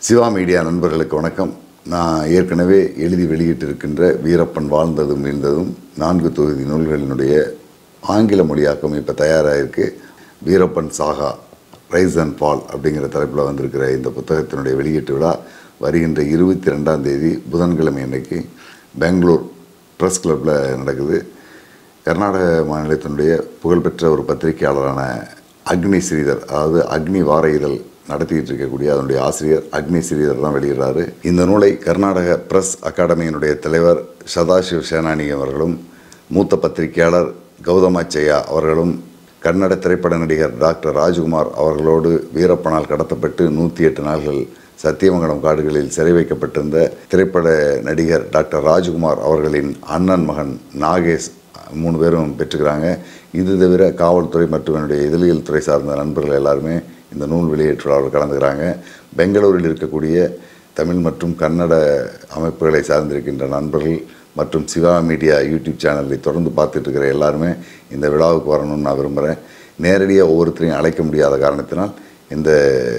Siva media நண்பர்களுக்கு வணக்கம் நான் ஏற்கனவே எழுதி வெளியிட்டிருக்கின்ற வீரப்பன் வாழ்ந்ததும் வீழ்ந்ததும் நான்கு தொகுதி நூல்களினுடைய ஆங்கில மொழியாக்கம் இப்போ தயாராகிருக்கு Veerappan saga rise and fall அப்படிங்கிற தலைப்பில் வந்திருக்கிற இந்த புத்தகத்தினுடைய வெளியீட்டு விழா வருகின்ற இருபத்தி ரெண்டாம் தேதி புதன்கிழமை அன்னைக்கு பெங்களூர் ப்ரெஸ் கிளப்பில் நடக்குது கர்நாடக மாநிலத்தினுடைய புகழ்பெற்ற ஒரு பத்திரிகையாளரான அக்னி ஸ்ரீதர் அதாவது அக்னி வார இதழ் நடத்திக்கிட்டு இருக்கக்கூடிய அதனுடைய ஆசிரியர் அக்னி ஸ்ரீதர் தான் வெளியிடுறாரு இந்த நூலை கர்நாடக பிரஸ் அகாடமியினுடைய தலைவர் சதாசிவ் சேனானி அவர்களும் மூத்த பத்திரிகையாளர் கௌதமாச்சையா அவர்களும் கன்னட திரைப்பட நடிகர் டாக்டர் ராஜ்குமார் அவர்களோடு வீரப்பனால் கடத்தப்பட்டு நூற்றி எட்டு நாள்கள் சத்தியமங்கலம் காடுகளில் சிறை வைக்கப்பட்டிருந்த திரைப்பட நடிகர் டாக்டர் ராஜ்குமார் அவர்களின் அண்ணன் மகன் நாகேஷ் மூணு பேரும் பெற்றுக்கிறாங்க இது தவிர காவல்துறை மற்றும் என்னுடைய இதழியல் துறை சார்ந்த நண்பர்கள் எல்லாருமே இந்த நூல் வெளியேற்று விழாவில் கலந்துக்கிறாங்க பெங்களூரில் இருக்கக்கூடிய தமிழ் மற்றும் கன்னட அமைப்புகளை சார்ந்திருக்கின்ற நண்பர்கள் மற்றும் சிவா மீடியா யூடியூப் சேனலை தொடர்ந்து பார்த்துட்டு இருக்கிற எல்லாருமே இந்த விழாவுக்கு வரணும்னு நான் விரும்புகிறேன் நேரடியாக ஒவ்வொருத்தரையும் அழைக்க முடியாத காரணத்தினால் இந்த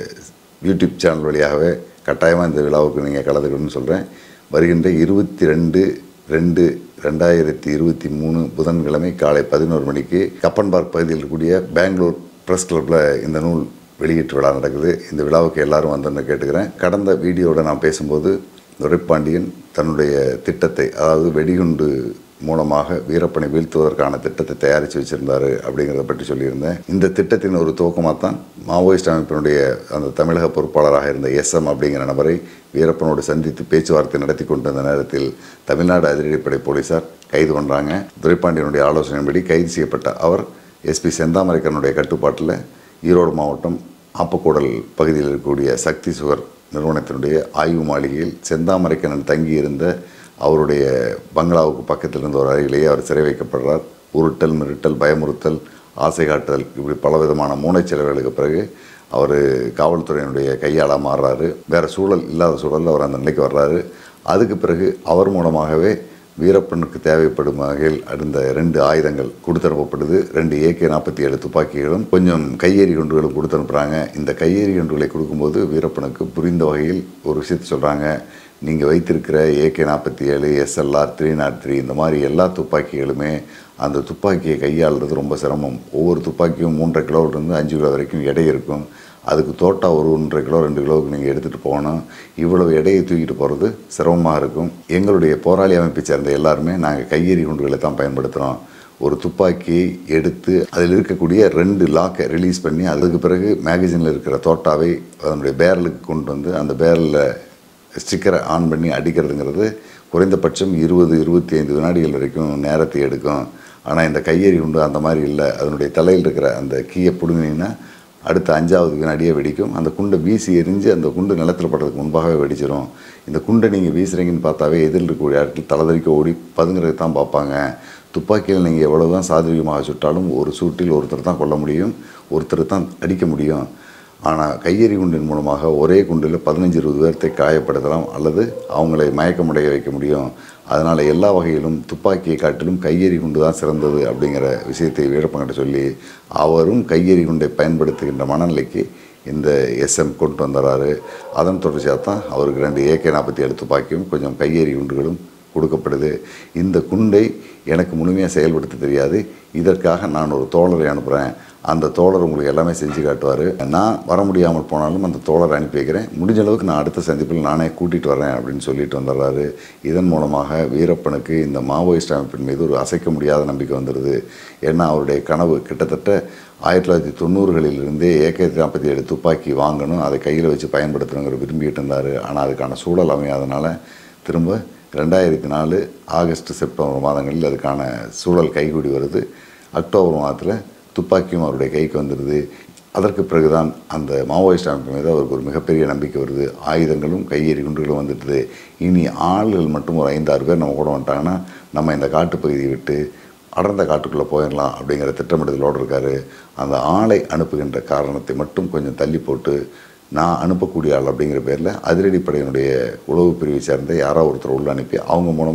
யூடியூப் சேனல் வழியாகவே கட்டாயமாக இந்த விழாவுக்கு நீங்கள் கலந்துக்கணும்னு சொல்கிறேன் வருகின்ற இருபத்தி ரெண்டு ரெண்டு ரெண்டாயிரத்தி இருபத்தி மூணு புதன்கிழமை காலை பதினோரு மணிக்கு கப்பன் பார்க் பகுதியில் இருக்கக்கூடிய பெங்களூர் ப்ரெஸ் கிளப்பில் இந்த நூல் வெளியீட்டு விழா நடக்குது இந்த விழாவுக்கு எல்லாரும் வந்து கேட்டுக்கிறேன் கடந்த வீடியோவில் நான் பேசும்போது துரைப்பாண்டியன் தன்னுடைய திட்டத்தை அதாவது வெடிகுண்டு மூலமாக வீரப்பனை வீழ்த்துவதற்கான திட்டத்தை தயாரித்து வச்சுருந்தாரு அப்படிங்கிறத பற்றி சொல்லியிருந்தேன் இந்த திட்டத்தின் ஒரு துவக்கமாக தான் மாவோயிஸ்ட் அமைப்பினுடைய அந்த தமிழக பொறுப்பாளராக இருந்த எஸ்எம் அப்படிங்கிற நபரை வீரப்பனோடு சந்தித்து பேச்சுவார்த்தை நடத்தி கொண்டிருந்த நேரத்தில் தமிழ்நாடு அதிரடிப்படை போலீசார் கைது பண்ணுறாங்க துரைப்பாண்டியனுடைய ஆலோசனையின்படி கைது செய்யப்பட்ட அவர் எஸ்பி செந்தாமரைக்கனுடைய கட்டுப்பாட்டில் ஈரோடு மாவட்டம் ஆப்பக்கூடல் பகுதியில் இருக்கக்கூடிய சக்தி சுகர் நிறுவனத்தினுடைய ஆய்வு மாளிகையில் செந்தாமரைக்கண்ணன் தங்கியிருந்த அவருடைய பங்களாவுக்கு பக்கத்தில் இருந்த ஒரு அறையிலேயே அவர் சிறை வைக்கப்படுறார் உருட்டல் மிருட்டல் பயமுறுத்தல் ஆசை காட்டுதல் இப்படி பலவிதமான மூளைச்செலவுகளுக்கு பிறகு அவர் காவல்துறையினுடைய கையாளாக மாறுறாரு வேறு சூழல் இல்லாத சூழலில் அவர் அந்த நிலைக்கு வர்றாரு அதுக்கு பிறகு அவர் மூலமாகவே வீரப்பனுக்கு தேவைப்படும் வகையில் அந்த ரெண்டு ஆயுதங்கள் கொடுத்தனுப்பப்படுது ரெண்டு ஏகே நாற்பத்தி ஏழு துப்பாக்கிகளும் கொஞ்சம் கையெறி குண்டுகளும் கொடுத்து அனுப்புகிறாங்க இந்த கையெறி குண்டுகளை கொடுக்கும்போது வீரப்பனுக்கு புரிந்த வகையில் ஒரு விஷயத்தை சொல்கிறாங்க நீங்கள் வைத்திருக்கிற ஏகே நாற்பத்தி ஏழு எஸ்எல்ஆர் த்ரீ நாட் த்ரீ இந்த மாதிரி எல்லா துப்பாக்கிகளுமே அந்த துப்பாக்கியை கையாளுறது ரொம்ப சிரமம் ஒவ்வொரு துப்பாக்கியும் மூன்றரை கிலோவிலிருந்து அஞ்சு கிலோ வரைக்கும் எடை இருக்கும் அதுக்கு தோட்டா ஒரு ஒன்றரை கிலோ ரெண்டு கிலோவுக்கு நீங்கள் எடுத்துகிட்டு போகணும் இவ்வளவு எடையை தூக்கிட்டு போகிறது சிரமமாக இருக்கும் எங்களுடைய போராளி அமைப்பை சேர்ந்த எல்லாருமே நாங்கள் கையெறி குண்டுகளை தான் பயன்படுத்துகிறோம் ஒரு துப்பாக்கியை எடுத்து அதில் இருக்கக்கூடிய ரெண்டு லாக்கை ரிலீஸ் பண்ணி அதுக்கு பிறகு மேகசினில் இருக்கிற தோட்டாவை அதனுடைய பேரலுக்கு கொண்டு வந்து அந்த பேரலில் ஸ்டிக்கரை ஆன் பண்ணி அடிக்கிறதுங்கிறது குறைந்தபட்சம் இருபது இருபத்தி ஐந்து வினாடிகள் வரைக்கும் நேரத்தை எடுக்கும் ஆனால் இந்த கையெறி உண்டு அந்த மாதிரி இல்லை அதனுடைய தலையில் இருக்கிற அந்த கீயை பிடுங்கினீங்கன்னா அடுத்த அஞ்சாவது வினாடியே வெடிக்கும் அந்த குண்டை வீசி எரிஞ்சு அந்த குண்டு நிலத்தில் படுறதுக்கு முன்பாகவே வெடிச்சிடும் இந்த குண்டை நீங்கள் வீசுறீங்கன்னு பார்த்தாவே எதிரில் இருக்கக்கூடிய இடத்துல தலைதறிக்க ஓடி பதுங்கிறது தான் பார்ப்பாங்க துப்பாக்கியில் நீங்கள் எவ்வளோ தான் சாதுரியமாக சுட்டாலும் ஒரு சூட்டில் ஒருத்தர் தான் கொல்ல முடியும் ஒருத்தர் தான் அடிக்க முடியும் ஆனால் கையெறி குண்டின் மூலமாக ஒரே குண்டில் பதினஞ்சு இருபது பேர்த்தை காயப்படுத்தலாம் அல்லது அவங்களை மயக்கமடைய வைக்க முடியும் அதனால் எல்லா வகையிலும் துப்பாக்கியை காட்டிலும் கையெறி குண்டு தான் சிறந்தது அப்படிங்கிற விஷயத்தை வீரப்பங்கிட்ட சொல்லி அவரும் கையெறி குண்டை பயன்படுத்துகின்ற மனநிலைக்கு இந்த எஸ்எம் கொண்டு வந்துடுறாரு அதன் தொடர்ச்சியாக தான் அவருக்கு ரெண்டு ஏகே நாற்பத்தி ஏழு துப்பாக்கியும் கொஞ்சம் கையெறி குண்டுகளும் கொடுக்கப்படுது இந்த குண்டை எனக்கு முழுமையாக செயல்படுத்த தெரியாது இதற்காக நான் ஒரு தோழரை அனுப்புகிறேன் அந்த தோழர் உங்களுக்கு எல்லாமே செஞ்சு காட்டுவார் நான் வர முடியாமல் போனாலும் அந்த தோழரை அனுப்பி வைக்கிறேன் முடிஞ்ச அளவுக்கு நான் அடுத்த சந்திப்பில் நானே கூட்டிகிட்டு வரேன் அப்படின்னு சொல்லிட்டு வந்துடுறாரு இதன் மூலமாக வீரப்பனுக்கு இந்த மாவோயிஸ்ட் அமைப்பின் மீது ஒரு அசைக்க முடியாத நம்பிக்கை வந்துடுது ஏன்னா அவருடைய கனவு கிட்டத்தட்ட ஆயிரத்தி தொள்ளாயிரத்தி தொண்ணூறுகளிலிருந்தே ஏகே நாற்பத்தி ஏழு துப்பாக்கி வாங்கணும் அதை கையில் வச்சு பயன்படுத்தணுங்கிற விரும்பிட்டு இருந்தார் ஆனால் அதுக்கான சூழல் அமையாதனால திரும்ப ரெண்டாயிரத்தி நாலு ஆகஸ்ட் செப்டம்பர் மாதங்களில் அதுக்கான சூழல் கைகூடி வருது அக்டோபர் மாதத்தில் துப்பாக்கியும் அவருடைய கைக்கு வந்துடுது அதற்கு பிறகுதான் அந்த மாவோயிஸ்ட் அமைப்பு மீது அவருக்கு ஒரு மிகப்பெரிய நம்பிக்கை வருது ஆயுதங்களும் கையெறி குண்டுகளும் வந்துடுது இனி ஆள்கள் மட்டும் ஒரு ஐந்தாறு பேர் நம்ம கூட வந்துட்டாங்கன்னா நம்ம இந்த காட்டுப்பகுதியை விட்டு அடர்ந்த காட்டுக்குள்ளே போயிடலாம் அப்படிங்கிற திட்டமிடுதலோடு இருக்கார் அந்த ஆளை அனுப்புகின்ற காரணத்தை மட்டும் கொஞ்சம் தள்ளி போட்டு நான் அனுப்பக்கூடிய ஆள் அப்படிங்கிற பேரில் அதிரடிப்படையினுடைய உளவு பிரிவை சேர்ந்த யாரோ ஒருத்தர் உள்ள அனுப்பி அவங்க மூலமாக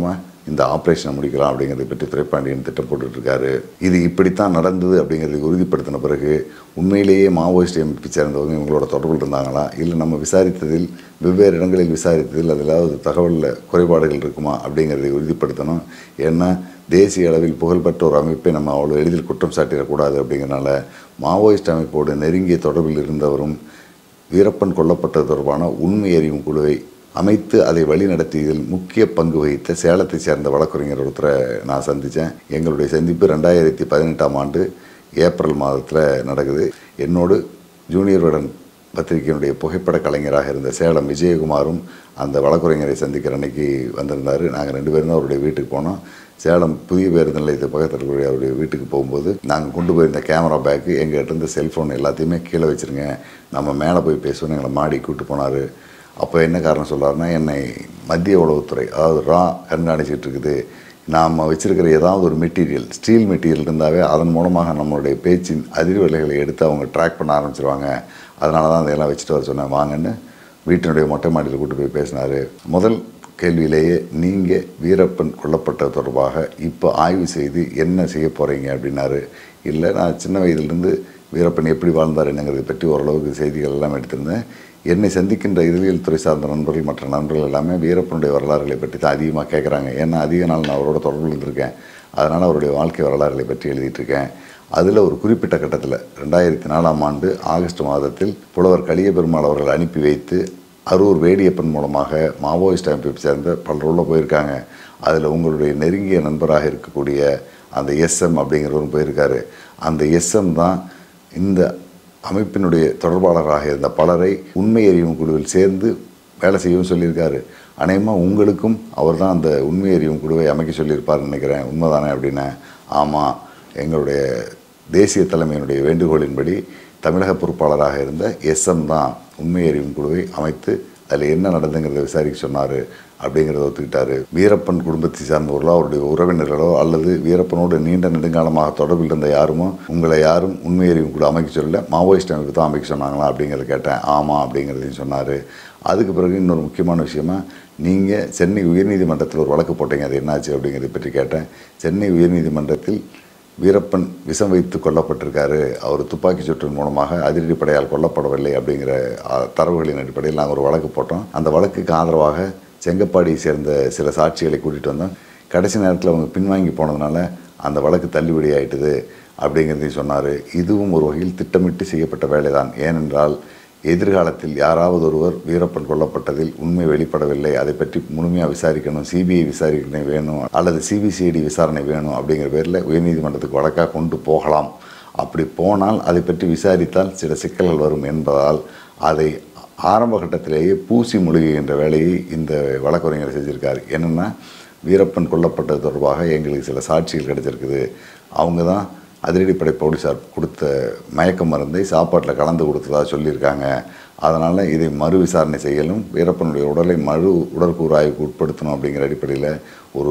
இந்த ஆப்ரேஷனை முடிக்கலாம் அப்படிங்கிறதை பற்றி துரைப்பாண்டியன் திட்டம் போட்டுட்டு இருக்காரு இது இப்படித்தான் நடந்தது அப்படிங்கிறதை உறுதிப்படுத்தின பிறகு உண்மையிலேயே மாவோயிஸ்ட் அமைப்பை சேர்ந்தவங்க இவங்களோட தொடர்பில் இருந்தாங்களா இல்லை நம்ம விசாரித்ததில் வெவ்வேறு இடங்களில் விசாரித்ததில் அதில் ஏதாவது தகவலில் குறைபாடுகள் இருக்குமா அப்படிங்கிறதை உறுதிப்படுத்தணும் ஏன்னா தேசிய அளவில் புகழ்பெற்ற ஒரு அமைப்பை நம்ம அவ்வளோ எளிதில் குற்றம் சாட்டிடக்கூடாது அப்படிங்கிறனால மாவோயிஸ்ட் அமைப்போடு நெருங்கிய தொடர்பில் இருந்தவரும் வீரப்பன் கொல்லப்பட்டது தொடர்பான உண்மை அறியும் குழுவை அமைத்து அதை வழிநடத்தியதில் முக்கிய பங்கு வகித்த சேலத்தை சேர்ந்த வழக்கறிஞர் ஒருத்தரை நான் சந்தித்தேன் எங்களுடைய சந்திப்பு ரெண்டாயிரத்தி பதினெட்டாம் ஆண்டு ஏப்ரல் மாதத்தில் நடக்குது என்னோடு ஜூனியர் விடன் பத்திரிகையினுடைய புகைப்பட கலைஞராக இருந்த சேலம் விஜயகுமாரும் அந்த வழக்குரைஞரை சந்திக்கிற அன்னைக்கு வந்திருந்தார் நாங்கள் ரெண்டு பேரும் தான் அவருடைய வீட்டுக்கு போனோம் சேலம் புதிய பேருந்து நிலையத்து பக்கத்தில் இருக்கக்கூடிய அவருடைய வீட்டுக்கு போகும்போது நாங்கள் கொண்டு போயிருந்த கேமரா பேக்கு எங்கள்கிட்ட இருந்த செல்ஃபோன் எல்லாத்தையுமே கீழே வச்சுருங்க நம்ம மேலே போய் பேசுவோன்னு எங்களை மாடி கூப்பிட்டு போனார் அப்போ என்ன காரணம் சொல்கிறாருன்னா என்னை மத்திய உளவுத்துறை அதாவது ரா கண்காணிச்சிட்டு இருக்குது நாம் வச்சிருக்கிற ஏதாவது ஒரு மெட்டீரியல் ஸ்டீல் மெட்டீரியல் இருந்தாவே அதன் மூலமாக நம்மளுடைய பேச்சின் அதிர்வலைகளை எடுத்து அவங்க ட்ராக் பண்ண ஆரம்பிச்சிருவாங்க அதனால தான் அதையெல்லாம் வச்சுட்டு வர சொன்னேன் வாங்கன்னு வீட்டினுடைய மொட்டை மாடியில் கூட்டு போய் பேசினார் முதல் கேள்வியிலேயே நீங்கள் வீரப்பன் கொல்லப்பட்டது தொடர்பாக இப்போ ஆய்வு செய்து என்ன செய்ய போகிறீங்க அப்படின்னாரு இல்லை நான் சின்ன வயதிலிருந்து வீரப்பன் எப்படி வாழ்ந்தார் என்னங்கிறதை பற்றி ஓரளவுக்கு செய்திகள் எல்லாம் எடுத்திருந்தேன் என்னை சந்திக்கின்ற இதழியல் துறை சார்ந்த நண்பர்கள் மற்ற நண்பர்கள் எல்லாமே வீரப்பனுடைய வரலாறுகளை பற்றி தான் அதிகமாக கேட்குறாங்க ஏன்னா அதிக நாள் நான் அவரோட தொடர்பில் இருந்திருக்கேன் அதனால் அவருடைய வாழ்க்கை வரலாறுகளை பற்றி எழுதிட்டு இருக்கேன் அதில் ஒரு குறிப்பிட்ட கட்டத்தில் ரெண்டாயிரத்தி நாலாம் ஆண்டு ஆகஸ்ட் மாதத்தில் புலவர் கலிய பெருமாள் அவர்கள் அனுப்பி வைத்து அரூர் வேடியப்பன் மூலமாக மாவோயிஸ்ட் அமைப்பை சேர்ந்த பலர் உள்ள போயிருக்காங்க அதில் உங்களுடைய நெருங்கிய நண்பராக இருக்கக்கூடிய அந்த எஸ்எம் அப்படிங்கிறவரும் போயிருக்காரு அந்த எஸ்எம் தான் இந்த அமைப்பினுடைய தொடர்பாளராக இருந்த பலரை உண்மை அறியும் குழுவில் சேர்ந்து வேலை செய்யவும் சொல்லியிருக்காரு அநேகமாக உங்களுக்கும் அவர் தான் அந்த உண்மை அறியும் குழுவை அமைக்க சொல்லியிருப்பார்னு நினைக்கிறேன் உண்மைதானே அப்படின்னு ஆமாம் எங்களுடைய தேசிய தலைமையினுடைய வேண்டுகோளின்படி தமிழக பொறுப்பாளராக இருந்த எஸ்எம் தான் உண்மை அறியும் குழுவை அமைத்து அதில் என்ன நடந்துங்கிறத விசாரிக்க சொன்னார் அப்படிங்கிறத ஒத்துக்கிட்டாரு வீரப்பன் குடும்பத்தை சார்ந்தவர்களோ அவருடைய உறவினர்களோ அல்லது வீரப்பனோடு நீண்ட நெடுங்காலமாக தொடர்பில் இருந்த யாருமோ உங்களை யாரும் உண்மை அறிவும் குழு அமைக்க சொல்லல மாவோயிஸ்ட் அமைப்பு தான் அமைக்க சொன்னாங்களா அப்படிங்கிறத கேட்டேன் ஆமாம் அப்படிங்கிறதையும் சொன்னார் அதுக்கு பிறகு இன்னொரு முக்கியமான விஷயமா நீங்கள் சென்னை உயர்நீதிமன்றத்தில் ஒரு வழக்கு போட்டீங்க அது என்னாச்சு அப்படிங்கிறத பற்றி கேட்டேன் சென்னை உயர்நீதிமன்றத்தில் வீரப்பன் விஷம் வைத்து கொல்லப்பட்டிருக்காரு அவர் துப்பாக்கி சூட்டின் மூலமாக அதிரடிப்படையால் கொல்லப்படவில்லை அப்படிங்கிற ஆ, தரவுகளின் அடிப்படையில் நாங்கள் ஒரு வழக்கு போட்டோம் அந்த வழக்குக்கு ஆதரவாக செங்கப்பாடியை சேர்ந்த சில சாட்சிகளை கூட்டிகிட்டு வந்தோம் கடைசி நேரத்தில் அவங்க பின்வாங்கி போனதுனால அந்த வழக்கு தள்ளுபடி ஆயிட்டுது அப்படிங்கிறதையும் சொன்னார் இதுவும் ஒரு வகையில் திட்டமிட்டு செய்யப்பட்ட வேலைதான் ஏனென்றால் எதிர்காலத்தில் யாராவது ஒருவர் வீரப்பன் கொல்லப்பட்டதில் உண்மை வெளிப்படவில்லை அதை பற்றி முழுமையாக விசாரிக்கணும் சிபிஐ விசாரிக்கணை வேணும் அல்லது சிபிசிஐடி விசாரணை வேணும் அப்படிங்கிற பேரில் உயர்நீதிமன்றத்துக்கு வழக்காக கொண்டு போகலாம் அப்படி போனால் அதை பற்றி விசாரித்தால் சில சிக்கல்கள் வரும் என்பதால் அதை ஆரம்ப கட்டத்திலேயே பூசி முழுகுகின்ற வேலையை இந்த வழக்கறிஞர் செஞ்சுருக்காரு என்னென்னா வீரப்பன் கொல்லப்பட்டது தொடர்பாக எங்களுக்கு சில சாட்சிகள் கிடைச்சிருக்குது அவங்க தான் அதிரடிப்படை போலீஸார் கொடுத்த மயக்க மருந்தை சாப்பாட்டில் கலந்து கொடுத்ததா சொல்லியிருக்காங்க அதனால் இதை மறு விசாரணை செய்யலும் வீரப்பனுடைய உடலை மறு உடற்கூறாய்வுக்கு உட்படுத்தணும் அப்படிங்கிற அடிப்படையில் ஒரு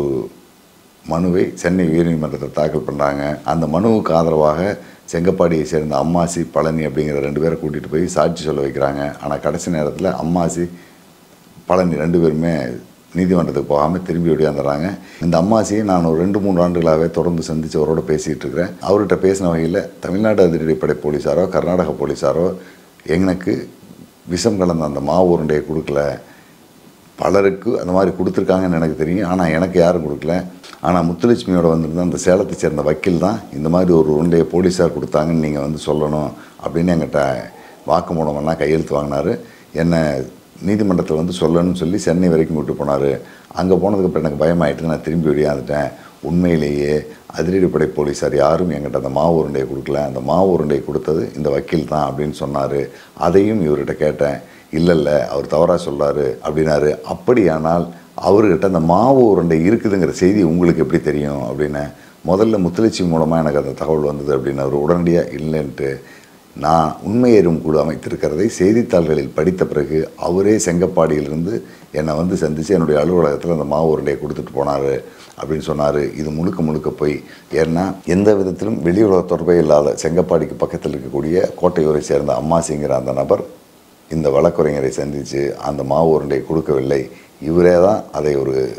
மனுவை சென்னை உயர்நீதிமன்றத்தில் தாக்கல் பண்ணுறாங்க அந்த மனுவுக்கு ஆதரவாக செங்கப்பாடியை சேர்ந்த அம்மாசி பழனி அப்படிங்கிற ரெண்டு பேரை கூட்டிகிட்டு போய் சாட்சி சொல்ல வைக்கிறாங்க ஆனால் கடைசி நேரத்தில் அம்மாசி பழனி ரெண்டு பேருமே நீதிமன்றத்துக்கு போகாமல் திரும்பி ஓடியாந்துடுறாங்க இந்த அம்மாசியை நான் ஒரு ரெண்டு மூணு ஆண்டுகளாகவே தொடர்ந்து சந்தித்து அவரோட பேசிகிட்டு இருக்கிறேன் அவர்கிட்ட பேசின வகையில் தமிழ்நாடு அதிரடிப்படை போலீஸாரோ கர்நாடக போலீஸாரோ எனக்கு விஷம் கலந்த அந்த மாவு உருண்டையை கொடுக்கல பலருக்கு அந்த மாதிரி கொடுத்துருக்காங்கன்னு எனக்கு தெரியும் ஆனால் எனக்கு யாரும் கொடுக்கல ஆனால் முத்துலட்சுமியோட வந்திருந்த அந்த சேலத்தை சேர்ந்த வக்கீல் தான் இந்த மாதிரி ஒரு உருண்டையை போலீஸார் கொடுத்தாங்கன்னு நீங்கள் வந்து சொல்லணும் அப்படின்னு என்கிட்ட வாக்குமூலமெல்லாம் கையெழுத்து வாங்கினார் என்னை நீதிமன்றத்தில் வந்து சொல்லணும்னு சொல்லி சென்னை வரைக்கும் கூட்டு போனார் அங்கே போனதுக்கப்புறம் எனக்கு பயமாயிட்டு நான் திரும்பி வெளியாந்துட்டேன் உண்மையிலேயே அதிரடிப்படை போலீஸார் யாரும் என்கிட்ட அந்த மாவு உருண்டையை கொடுக்கல அந்த மாவு உருண்டையை கொடுத்தது இந்த வக்கீல் தான் அப்படின்னு சொன்னார் அதையும் இவர்கிட்ட கேட்டேன் இல்லை இல்லை அவர் தவறாக சொல்றாரு அப்படின்னாரு அப்படியானால் அவர்கிட்ட அந்த மாவு உருண்டை இருக்குதுங்கிற செய்தி உங்களுக்கு எப்படி தெரியும் அப்படின்னு முதல்ல முத்துலட்சுமி மூலமாக எனக்கு அந்த தகவல் வந்தது அப்படின்னு அவர் உடனடியாக இல்லைன்ட்டு நான் உண்மையேறும் குழு அமைத்திருக்கிறதை செய்தித்தாள்களில் படித்த பிறகு அவரே செங்கப்பாடியிலிருந்து என்னை வந்து சந்தித்து என்னுடைய அலுவலகத்தில் அந்த மாவு உருண்டையை கொடுத்துட்டு போனார் அப்படின்னு சொன்னார் இது முழுக்க முழுக்க போய் ஏன்னா எந்த விதத்திலும் வெளியுலக தொடர்பே இல்லாத செங்கப்பாடிக்கு பக்கத்தில் இருக்கக்கூடிய கோட்டையூரை சேர்ந்த அம்மாசிங்கிற அந்த நபர் இந்த வழக்குரைஞரை சந்தித்து அந்த மாவு உருண்டையை கொடுக்கவில்லை இவரே தான் அதை ஒரு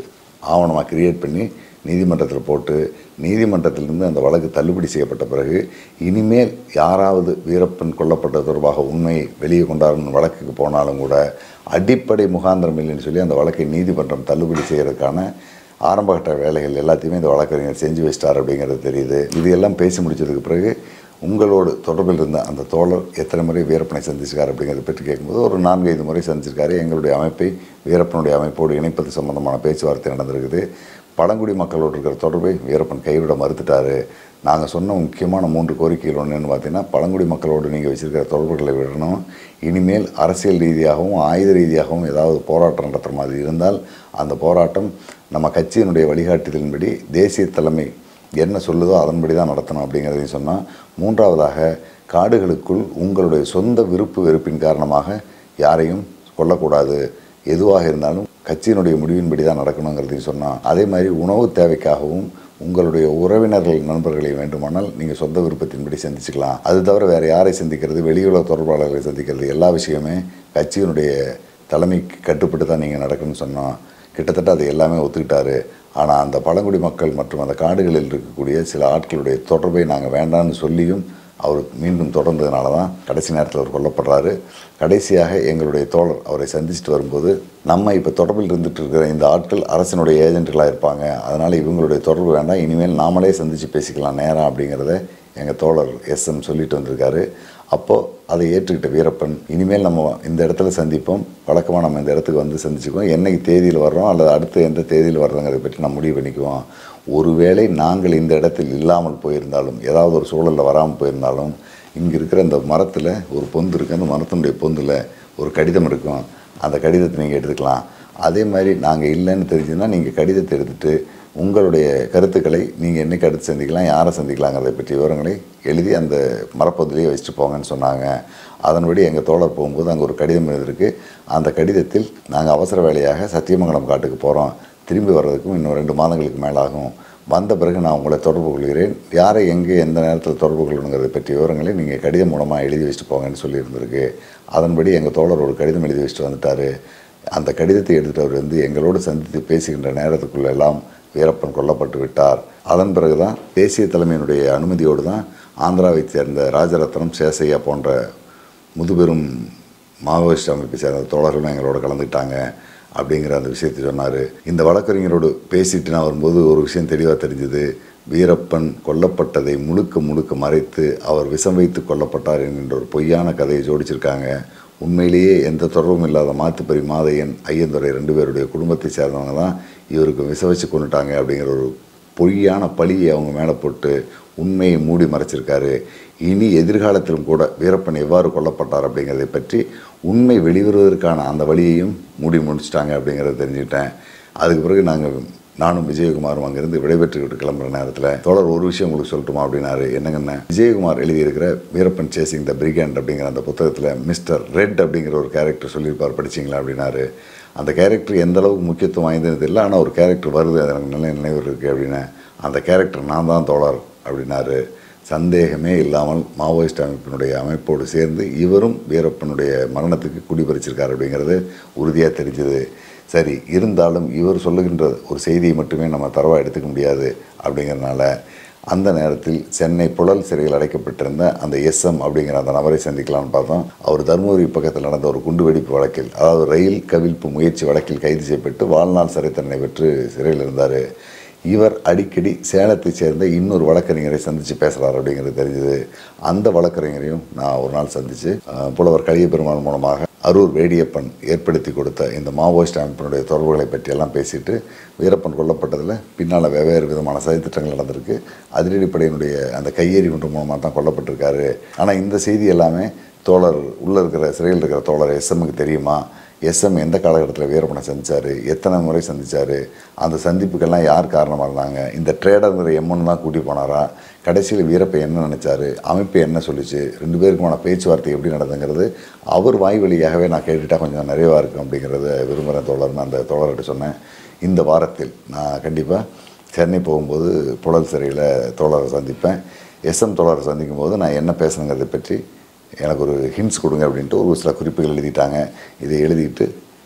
ஆவணமாக கிரியேட் பண்ணி நீதிமன்றத்தில் போட்டு நீதிமன்றத்திலிருந்து அந்த வழக்கு தள்ளுபடி செய்யப்பட்ட பிறகு இனிமேல் யாராவது வீரப்பன் கொல்லப்பட்டது தொடர்பாக உண்மை வெளியே கொண்டாடும் வழக்குக்கு போனாலும் கூட அடிப்படை முகாந்திரம் இல்லைன்னு சொல்லி அந்த வழக்கை நீதிமன்றம் தள்ளுபடி செய்கிறதுக்கான ஆரம்பகட்ட வேலைகள் எல்லாத்தையுமே இந்த வழக்கறிஞர் செஞ்சு வச்சிட்டார் அப்படிங்கிறது தெரியுது இது எல்லாம் பேசி முடிச்சதுக்கு பிறகு உங்களோடு தொடர்பில் இருந்த அந்த தோழர் எத்தனை முறை வீரப்பனை சந்திச்சிருக்காரு அப்படிங்கிறத பற்றி கேட்கும்போது ஒரு நான்கு ஐந்து முறை சந்திச்சிருக்காரு எங்களுடைய அமைப்பை வீரப்பனுடைய அமைப்போடு இணைப்பது சம்பந்தமான பேச்சுவார்த்தை நடந்திருக்குது பழங்குடி மக்களோடு இருக்கிற தொடர்பை வீரப்பன் கைவிட மறுத்துட்டாரு நாங்கள் சொன்ன முக்கியமான மூன்று கோரிக்கைகள் ஒன்றுன்னு பார்த்தீங்கன்னா பழங்குடி மக்களோடு நீங்கள் வச்சிருக்கிற தொடர்புகளை விடணும் இனிமேல் அரசியல் ரீதியாகவும் ஆயுத ரீதியாகவும் ஏதாவது போராட்டம் நடத்துகிற மாதிரி இருந்தால் அந்த போராட்டம் நம்ம கட்சியினுடைய வழிகாட்டுதலின்படி தேசிய தலைமை என்ன சொல்லுதோ அதன்படி தான் நடத்தணும் அப்படிங்கிறதையும் சொன்னால் மூன்றாவதாக காடுகளுக்குள் உங்களுடைய சொந்த விருப்பு வெறுப்பின் காரணமாக யாரையும் கொல்லக்கூடாது எதுவாக இருந்தாலும் கட்சியினுடைய முடிவின்படி தான் நடக்கணுங்கிறதையும் சொன்னால் அதே மாதிரி உணவு தேவைக்காகவும் உங்களுடைய உறவினர்கள் நண்பர்களை வேண்டுமானால் நீங்கள் சொந்த விருப்பத்தின்படி சந்திச்சுக்கலாம் அது தவிர வேறு யாரை சந்திக்கிறது வெளியுலக தொடர்பாளர்களை சந்திக்கிறது எல்லா விஷயமே கட்சியினுடைய தலைமைக்கு கட்டுப்பட்டு தான் நீங்கள் நடக்கணும்னு சொன்னோம் கிட்டத்தட்ட அது எல்லாமே ஒத்துக்கிட்டாரு ஆனால் அந்த பழங்குடி மக்கள் மற்றும் அந்த காடுகளில் இருக்கக்கூடிய சில ஆட்களுடைய தொடர்பை நாங்கள் வேண்டாம்னு சொல்லியும் அவர் மீண்டும் தொடர்ந்ததுனால தான் கடைசி நேரத்தில் அவர் கொல்லப்படுறாரு கடைசியாக எங்களுடைய தோழர் அவரை சந்திச்சுட்டு வரும்போது நம்ம இப்போ தொடர்பில் இருந்துட்டு இருக்கிற இந்த ஆட்கள் அரசினுடைய ஏஜென்ட்டுகளாக இருப்பாங்க அதனால் இவங்களுடைய தொடர்பு வேண்டாம் இனிமேல் நாமளே சந்தித்து பேசிக்கலாம் நேரம் அப்படிங்கிறத எங்கள் தோழர் எஸ்எம் சொல்லிட்டு வந்திருக்காரு அப்போது அதை ஏற்றுக்கிட்ட வீரப்பன் இனிமேல் நம்ம இந்த இடத்துல சந்திப்போம் வழக்கமாக நம்ம இந்த இடத்துக்கு வந்து சந்திச்சுக்குவோம் என்னைக்கு தேதியில் வர்றோம் அல்லது அடுத்து எந்த தேதியில் வர்றோங்கிறத பற்றி நம்ம முடிவு பண்ணிக்குவோம் ஒருவேளை நாங்கள் இந்த இடத்தில் இல்லாமல் போயிருந்தாலும் ஏதாவது ஒரு சூழலில் வராமல் போயிருந்தாலும் இங்கே இருக்கிற இந்த மரத்தில் ஒரு பொந்து இருக்குது அந்த மரத்தினுடைய பொந்தில் ஒரு கடிதம் இருக்கும் அந்த கடிதத்தை நீங்கள் எடுத்துக்கலாம் அதே மாதிரி நாங்கள் இல்லைன்னு தெரிஞ்சுன்னா நீங்கள் கடிதத்தை எடுத்துகிட்டு உங்களுடைய கருத்துக்களை நீங்கள் என்னைக்கு அடுத்து சந்திக்கலாம் யாரை சந்திக்கலாங்கிறத பற்றி விவரங்களை எழுதி அந்த மரப்பொந்திலேயே வச்சுட்டு போங்கன்னு சொன்னாங்க அதன்படி எங்கள் தோழர் போகும்போது அங்கே ஒரு கடிதம் எழுதிருக்கு அந்த கடிதத்தில் நாங்கள் அவசர வேலையாக சத்தியமங்கலம் காட்டுக்கு போகிறோம் திரும்பி வர்றதுக்கும் இன்னும் ரெண்டு மாதங்களுக்கு மேலாகும் வந்த பிறகு நான் உங்களை தொடர்பு கொள்கிறேன் யாரை எங்கே எந்த நேரத்தில் தொடர்பு கொள்ளணுங்கிறத பற்றி விவரங்களை நீங்கள் கடிதம் மூலமாக எழுதி வச்சுட்டு போங்கன்னு சொல்லியிருந்திருக்கு அதன்படி எங்கள் தோழர் ஒரு கடிதம் எழுதி வச்சுட்டு வந்துட்டார் அந்த கடிதத்தை எடுத்துட்டு அவர் வந்து எங்களோடு சந்தித்து பேசுகின்ற நேரத்துக்குள்ள எல்லாம் வீரப்பன் கொல்லப்பட்டு விட்டார் அதன் பிறகு தான் தேசிய தலைமையினுடைய அனுமதியோடு தான் ஆந்திராவைச் சேர்ந்த ராஜரத்னம் சேசையா போன்ற முதுபெரும் மாவோயிஸ்ட் அமைப்பை சேர்ந்த தோழர்களும் எங்களோட கலந்துக்கிட்டாங்க அப்படிங்கிற அந்த விஷயத்தை சொன்னார் இந்த வழக்கறிஞரோடு பேசிட்டு நான் வரும்போது ஒரு விஷயம் தெளிவாக தெரிஞ்சுது வீரப்பன் கொல்லப்பட்டதை முழுக்க முழுக்க மறைத்து அவர் விஷம் வைத்து கொல்லப்பட்டார் என்கின்ற ஒரு பொய்யான கதையை ஜோடிச்சிருக்காங்க உண்மையிலேயே எந்த தொடர்பும் இல்லாத மாத்துப்பரி மாதையன் ஐயந்துரை ரெண்டு பேருடைய குடும்பத்தை சேர்ந்தவங்க தான் இவருக்கு விஷ வச்சு கொண்டுட்டாங்க அப்படிங்கிற ஒரு பொய்யான பழியை அவங்க மேலே போட்டு உண்மையை மூடி மறைச்சிருக்காரு இனி எதிர்காலத்திலும் கூட வீரப்பன் எவ்வாறு கொல்லப்பட்டார் அப்படிங்கிறதை பற்றி உண்மை வெளிவருவதற்கான அந்த வழியையும் மூடி முடிச்சிட்டாங்க அப்படிங்கிறத தெரிஞ்சுக்கிட்டேன் அதுக்கு பிறகு நாங்கள் நானும் விஜயகுமாரும் அங்கேருந்து விடைபெற்றுக்கிட்டு கிளம்புற நேரத்தில் தொடர் ஒரு விஷயம் உங்களுக்கு சொல்லட்டுமா அப்படின்னாரு என்னங்கண்ணே விஜயகுமார் எழுதியிருக்கிற வீரப்பன் சேசிங் த பிரிகேண்ட் அப்படிங்கிற அந்த புத்தகத்தில் மிஸ்டர் ரெட் அப்படிங்கிற ஒரு கேரக்டர் சொல்லியிருப்பார் படிச்சிங்களா அப்படின்னாரு அந்த கேரக்டர் எந்த அளவுக்கு முக்கியத்துவம் வாய்ந்தது தெரியல ஆனால் ஒரு கேரக்டர் வருது அது எனக்கு நல்ல நினைவு இருக்குது அப்படின்னு அந்த கேரக்டர் நான் தான் தோழர் அப்படின்னாரு சந்தேகமே இல்லாமல் மாவோயிஸ்ட் அமைப்பினுடைய அமைப்போடு சேர்ந்து இவரும் வீரப்பனுடைய மரணத்துக்கு குடிபறிச்சிருக்கார் அப்படிங்கிறது உறுதியாக தெரிஞ்சது சரி இருந்தாலும் இவர் சொல்லுகின்ற ஒரு செய்தியை மட்டுமே நம்ம தரவாக எடுத்துக்க முடியாது அப்படிங்கிறதுனால அந்த நேரத்தில் சென்னை புழல் சிறையில் அடைக்கப்பட்டிருந்த அந்த எஸ்எம் அப்படிங்கிற அந்த நபரை சந்திக்கலாம்னு பார்த்தோம் அவர் தருமபுரி பக்கத்தில் நடந்த ஒரு குண்டுவெடிப்பு வழக்கில் அதாவது ரயில் கவிழ்ப்பு முயற்சி வழக்கில் கைது செய்யப்பட்டு வாழ்நாள் சிறை தண்டனை பெற்று சிறையில் இருந்தார் இவர் அடிக்கடி சேலத்தைச் சேர்ந்த இன்னொரு வழக்கறிஞரை சந்தித்து பேசுகிறார் அப்படிங்கிறது தெரிஞ்சது அந்த வழக்கறிஞரையும் நான் ஒரு நாள் சந்தித்து புலவர் கலிய பெருமாள் மூலமாக அரூர் வேடியப்பன் ஏற்படுத்தி கொடுத்த இந்த மாவோயிஸ்ட் அமைப்பினுடைய தொடர்புகளை பற்றியெல்லாம் பேசிட்டு வீரப்பன் கொல்லப்பட்டதில் பின்னால் வெவ்வேறு விதமான சதித்திட்டங்கள் நடந்திருக்கு அதிரடிப்படையினுடைய அந்த கையேறி ஒன்று மூலமாக தான் கொல்லப்பட்டிருக்காரு ஆனால் இந்த செய்தி எல்லாமே தோழர் உள்ளே இருக்கிற சிறையில் இருக்கிற தோழர் எஸ்எம்முக்கு தெரியுமா எஸ்எம் எந்த காலகட்டத்தில் வீரப்பனை சந்திச்சார் எத்தனை முறை சந்திச்சார் அந்த சந்திப்புக்கெல்லாம் யார் காரணமாக இருந்தாங்க இந்த ட்ரேடருங்கிற எம்என் தான் கூட்டி போனாரா கடைசியில் வீரப்பை என்ன நினச்சாரு அமைப்பு என்ன சொல்லிச்சு ரெண்டு பேருக்குமான பேச்சுவார்த்தை எப்படி நடந்துங்கிறது அவர் வாய் வழியாகவே நான் கேட்டுட்டா கொஞ்சம் நிறைவாக இருக்கும் அப்படிங்கிறத விரும்புகிறேன் தோழர்னு அந்த தோழர்கிட்ட சொன்னேன் இந்த வாரத்தில் நான் கண்டிப்பாக சென்னை போகும்போது புழல் சிறையில் தோழரை சந்திப்பேன் எஸ்எம் தோழரை சந்திக்கும் போது நான் என்ன பேசணுங்கிறதை பற்றி எனக்கு ஒரு ஹிண்ட்ஸ் கொடுங்க அப்படின்ட்டு ஒரு சில குறிப்புகள் எழுதிட்டாங்க இதை எழுதிட்டு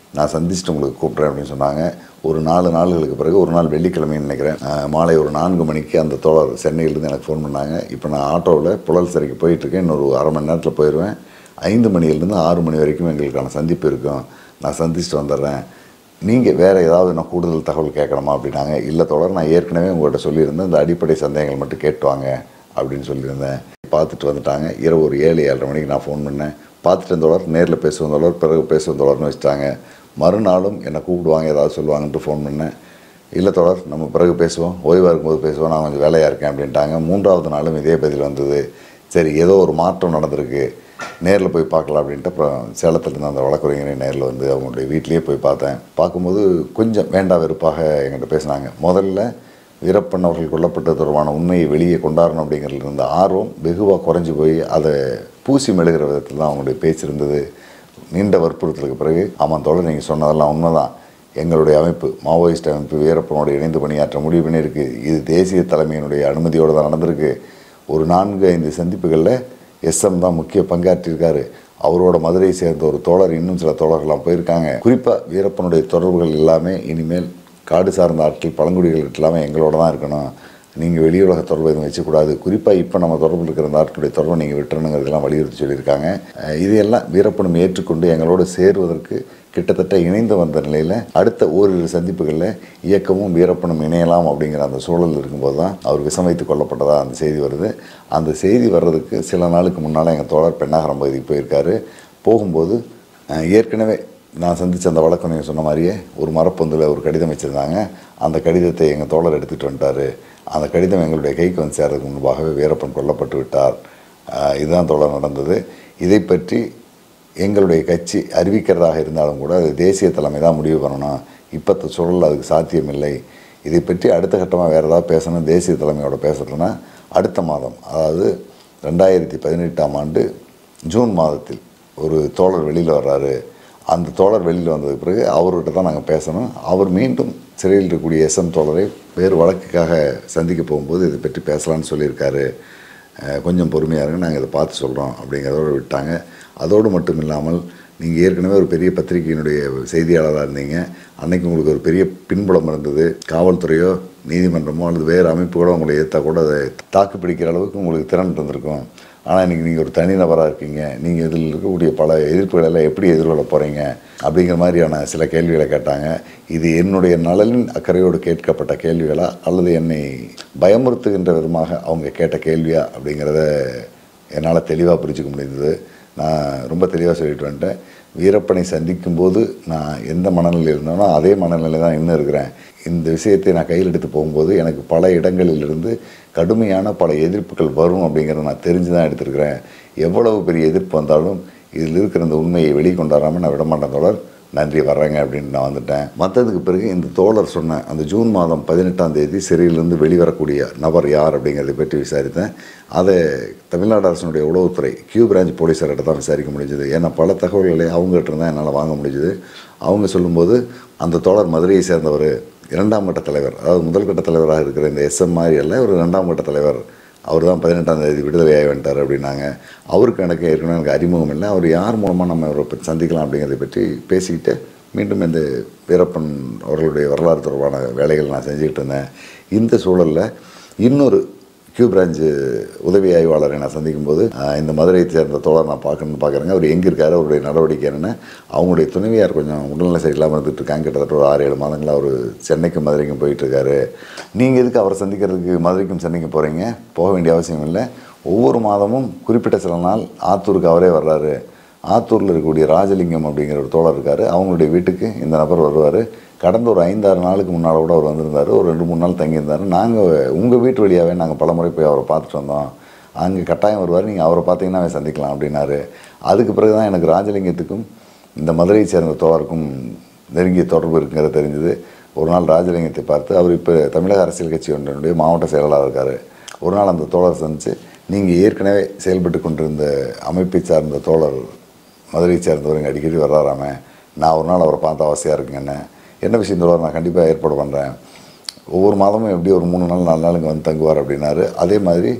நான் சந்திச்சுட்டு உங்களுக்கு கூப்பிட்றேன் அப்படின்னு சொன்னாங்க ஒரு நாலு நாளுகளுக்கு பிறகு ஒரு நாள் வெள்ளிக்கிழமைன்னு நினைக்கிறேன் அஹ், மாலை ஒரு நான்கு மணிக்கு அந்த தோழர் சென்னையிலேருந்து எனக்கு ஃபோன் பண்ணாங்க இப்போ நான் ஆட்டோவில் புழல் சிறைக்கு போயிட்டுருக்கேன் இன்னொரு அரை மணி நேரத்தில் போயிடுவேன் ஐந்து மணியிலேருந்து ஆறு மணி வரைக்கும் எங்களுக்கான சந்திப்பு இருக்கும் நான் சந்திச்சுட்டு வந்துடுறேன் நீங்கள் வேறு ஏதாவது நான் கூடுதல் தகவல் கேட்கணுமா அப்படின்னாங்க இல்லை தொடர் நான் ஏற்கனவே உங்கள்கிட்ட சொல்லியிருந்தேன் இந்த அடிப்படை சந்தேகங்கள் மட்டும் கேட்டு வாங்க அப்படின்னு சொல்லியிருந்தேன் பார்த்துட்டு வந்துட்டாங்க இரவு ஒரு ஏழு ஏழரை மணிக்கு நான் ஃபோன் பண்ணேன் பார்த்துட்டு இருந்தோடர் நேரில் பேசுவோம் தோழர் பிறகு பேசுவோம் தோழர்னு வச்சுட்டாங்க மறுநாளும் என்னை கூப்பிடுவாங்க ஏதாவது சொல்லுவாங்கன்ட்டு ஃபோன் பண்ணேன் இல்லை தொடர் நம்ம பிறகு பேசுவோம் ஓய்வாக இருக்கும்போது பேசுவோம் நான் கொஞ்சம் வேலையாக இருக்கேன் அப்படின்ட்டாங்க மூன்றாவது நாளும் இதே பதில் வந்தது சரி ஏதோ ஒரு மாற்றம் நடந்திருக்கு நேரில் போய் பார்க்கலாம் அப்படின்ட்டு அப்புறம் சேலத்துல இருந்து அந்த வழக்குரைஞரை நேரில் வந்து அவங்களுடைய வீட்லேயே போய் பார்த்தேன் பார்க்கும்போது கொஞ்சம் வேண்டா வெறுப்பாக என்கிட்ட பேசினாங்க முதல்ல வீரப்பன் அவர்கள் கொல்லப்பட்டது தொடர்பான உண்மையை வெளியே கொண்டாடணும் அப்படிங்கிறதுல இருந்த ஆர்வம் வெகுவாக குறைஞ்சி போய் அதை பூசி மெழுகிற விதத்தில் தான் அவங்களுடைய பேச்சு இருந்தது நீண்ட வற்புறுத்தலுக்கு பிறகு ஆமாம் தோழர் நீங்கள் சொன்னதெல்லாம் உண்மைதான் எங்களுடைய அமைப்பு மாவோயிஸ்ட் அமைப்பு வீரப்பனோடு இணைந்து பணியாற்ற முடிவு பண்ணியிருக்கு இது தேசிய தலைமையினுடைய அனுமதியோடு தான் நடந்திருக்கு ஒரு நான்கு ஐந்து சந்திப்புகளில் எஸ்எம் தான் முக்கிய பங்காற்றியிருக்காரு அவரோட மதுரையை சேர்ந்த ஒரு தோழர் இன்னும் சில தோழர்கள்லாம் போயிருக்காங்க குறிப்பாக வீரப்பனுடைய தொடர்புகள் எல்லாமே இனிமேல் காடு சார்ந்த ஆட்கள் பழங்குடிகள் எல்லாமே எங்களோட தான் இருக்கணும் நீங்கள் வெளியுலக தொடர்பு எதுவும் வச்சக்கூடாது குறிப்பாக இப்போ நம்ம தொடர்பில் இருக்கிற அந்த ஆட்களுடைய தொடர்பை நீங்கள் விட்டுறணுங்கிறதெல்லாம் வலியுறுத்தி சொல்லியிருக்காங்க அஹ் இதையெல்லாம் வீரப்பனும் ஏற்றுக்கொண்டு எங்களோடு சேருவதற்கு கிட்டத்தட்ட இணைந்து வந்த நிலையில் அடுத்த ஓரிரு சந்திப்புகளில் இயக்கமும் வீரப்பனும் இணையலாம் அப்படிங்கிற அந்த சூழல் இருக்கும்போது தான் அவர் விஷம் வைத்து கொல்லப்பட்டதா அந்த செய்தி வருது அந்த செய்தி வர்றதுக்கு சில நாளுக்கு முன்னால் எங்கள் தோழர் பெண்ணாகரம் பகுதிக்கு போயிருக்காரு போகும்போது அஹ், ஏற்கனவே நான் சந்தித்த அந்த வழக்கம் நீங்கள் சொன்ன மாதிரியே ஒரு மரப்பொந்தில் ஒரு கடிதம் வச்சுருந்தாங்க அந்த கடிதத்தை எங்கள் தோழர் எடுத்துகிட்டு வந்துட்டார் அந்த கடிதம் எங்களுடைய கைக்கு வந்து சேர்றதுக்கு முன்பாகவே வீரப்பன் கொல்லப்பட்டு விட்டார் அஹ், இதுதான் தோழர் நடந்தது இதை பற்றி எங்களுடைய கட்சி அறிவிக்கிறதாக இருந்தாலும் கூட அது தேசிய தலைமை தான் முடிவு பண்ணணும் இப்போத்த சூழல் அதுக்கு சாத்தியமில்லை இதை பற்றி அடுத்த கட்டமாக வேறு ஏதாவது பேசணும் தேசிய தலைமையோட பேசுகிறதுனா அடுத்த மாதம் அதாவது ரெண்டாயிரத்தி பதினெட்டாம் ஆண்டு ஜூன் மாதத்தில் ஒரு தோழர் வெளியில் வர்றாரு அந்த தோழர் வெளியில் வந்ததுக்கு பிறகு அவர்கிட்ட தான் நாங்கள் பேசணும் அவர் மீண்டும் சிறையில் இருக்கக்கூடிய எஸ்எம் தோழரை வேறு வழக்குக்காக சந்திக்க போகும்போது இதை பற்றி பேசலாம்னு சொல்லியிருக்காரு அஹ் கொஞ்சம் பொறுமையாக இருங்க நாங்கள் இதை பார்த்து சொல்கிறோம் அப்படிங்கிறதோடு விட்டாங்க அதோடு மட்டும் இல்லாமல் நீங்கள் ஏற்கனவே ஒரு பெரிய பத்திரிகையினுடைய செய்தியாளராக இருந்தீங்க அன்னைக்கு உங்களுக்கு ஒரு பெரிய பின்புலம் இருந்தது காவல்துறையோ நீதிமன்றமோ அல்லது வேறு அமைப்புகளோ உங்களை ஏற்றா கூட அதை தாக்கு பிடிக்கிற அளவுக்கு உங்களுக்கு திறன் இருந்திருக்கும் ஆனால் இன்றைக்கி நீங்கள் ஒரு தனிநபராக இருக்கீங்க நீங்கள் இதில் இருக்கக்கூடிய பல எதிர்ப்புகளை எல்லாம் எப்படி எதிர்கொள்ள போகிறீங்க அப்படிங்கிற மாதிரியான சில கேள்விகளை கேட்டாங்க இது என்னுடைய நலனின் அக்கறையோடு கேட்கப்பட்ட கேள்விகளா அல்லது என்னை பயமுறுத்துகின்ற விதமாக அவங்க கேட்ட கேள்வியா அப்படிங்கிறத என்னால் தெளிவாக புரிஞ்சுக்க முடிந்தது நான் ரொம்ப தெளிவாக சொல்லிட்டு வந்துட்டேன் வீரப்பனை சந்திக்கும் போது நான் எந்த மனநிலையில் இருந்தேனோ அதே மனநிலையில் தான் இன்னும் இருக்கிறேன் இந்த விஷயத்தை நான் கையில் எடுத்து போகும்போது எனக்கு பல இடங்களிலிருந்து கடுமையான பல எதிர்ப்புகள் வரும் அப்படிங்கிறத நான் தெரிஞ்சு தான் எடுத்திருக்கிறேன் எவ்வளவு பெரிய எதிர்ப்பு வந்தாலும் இதில் இருக்கிற இந்த உண்மையை வெளிக்கொண்டாராமல் நான் விடமாட்டேன் தோழர் நன்றி வர்றேங்க அப்படின்னு நான் வந்துட்டேன் மற்றதுக்கு பிறகு இந்த தோழர் சொன்ன அந்த ஜூன் மாதம் பதினெட்டாம் தேதி சிறையிலிருந்து வெளிவரக்கூடிய நபர் யார் அப்படிங்கிறதை பற்றி விசாரித்தேன் அதை தமிழ்நாடு அரசினுடைய உளவுத்துறை கியூ பிரான்ச் போலீஸார்கிட்ட தான் விசாரிக்க முடிஞ்சது ஏன்னா பல தகவல்களை அவங்ககிட்ட இருந்தால் என்னால் வாங்க முடிஞ்சுது அவங்க சொல்லும்போது அந்த தோழர் மதுரையை சேர்ந்தவர் இரண்டாம் கட்ட தலைவர் அதாவது முதல் கட்ட தலைவராக இருக்கிற இந்த எஸ்எம் மாதிரி அல்ல ஒரு இரண்டாம் கட்ட தலைவர் அவர் தான் பதினெட்டாம் தேதி விடுதலையாகி வந்துட்டார் அப்படின்னாங்க அவருக்கு எனக்கு ஏற்கனவே எனக்கு அறிமுகம் இல்லை அவர் யார் மூலமாக நம்ம அவரை பற்றி சந்திக்கலாம் அப்படிங்கிறத பற்றி பேசிக்கிட்டு மீண்டும் இந்த வீரப்பன் அவர்களுடைய வரலாறு தொடர்பான வேலைகள் நான் செஞ்சுக்கிட்டு இருந்தேன் இந்த சூழலில் இன்னொரு கியூ பிரான்ச்சு உதவி ஆய்வாளரை நான் சந்திக்கும் போது ஆஹ், இந்த மதுரையை சேர்ந்த தோழர் நான் பார்க்கணும்னு பார்க்குறேங்க அவர் எங்கே இருக்காரு அவருடைய நடவடிக்கை என்னென்ன அவங்களுடைய துணைவியார் கொஞ்சம் உடல்நல சரியில்லாமல் இருந்துட்டு இருக்காங்க கிட்டத்தட்ட ஒரு ஆறு ஏழு மாதங்களா அவர் சென்னைக்கும் மதுரைக்கும் போயிட்டு இருக்காரு நீங்கள் எதுக்கு அவரை சந்திக்கிறதுக்கு மதுரைக்கும் சென்னைக்கும் போகிறீங்க போக வேண்டிய அவசியம் இல்லை ஒவ்வொரு மாதமும் குறிப்பிட்ட சில நாள் ஆத்தூருக்கு அவரே வர்றாரு ஆத்தூரில் இருக்கக்கூடிய ராஜலிங்கம் அப்படிங்கிற ஒரு தோழர் இருக்கார் அவங்களுடைய வீட்டுக்கு இந்த நபர் வருவார் கடந்த ஒரு ஐந்தாறு நாளுக்கு முன்னால் கூட அவர் வந்திருந்தார் ஒரு ரெண்டு மூணு நாள் தங்கியிருந்தார் நாங்கள் உங்கள் வீட்டு வழியாகவே நாங்கள் பலமுறை போய் அவரை பார்த்துட்டு வந்தோம் அங்கே கட்டாயம் வருவார் நீங்கள் அவரை பார்த்தீங்கன்னா சந்திக்கலாம் அப்படின்னாரு அதுக்கு பிறகு தான் எனக்கு ராஜலிங்கத்துக்கும் இந்த மதுரையை சேர்ந்த தோழருக்கும் நெருங்கிய தொடர்பு இருக்குங்கிறது தெரிஞ்சுது ஒரு நாள் ராஜலிங்கத்தை பார்த்து அவர் இப்போ தமிழக அரசியல் கட்சி ஒன்றினுடைய மாவட்ட செயலாளர் இருக்கார் ஒரு நாள் அந்த தோழர் சந்திச்சு நீங்கள் ஏற்கனவே செயல்பட்டு கொண்டிருந்த அமைப்பை சார்ந்த தோழர் மதுரையை சேர்ந்தவர் இங்கே அடிக்கடி வர்றாராமே நான் ஒரு நாள் அவரை பார்த்த அவசியம் இருக்குங்கண்ணே என்ன விஷயம் தோழர் நான் கண்டிப்பாக ஏற்பாடு பண்ணுறேன் ஒவ்வொரு மாதமும் எப்படி ஒரு மூணு நாள் நாலு நாள் இங்கே வந்து தங்குவார் அப்படின்னாரு அதே மாதிரி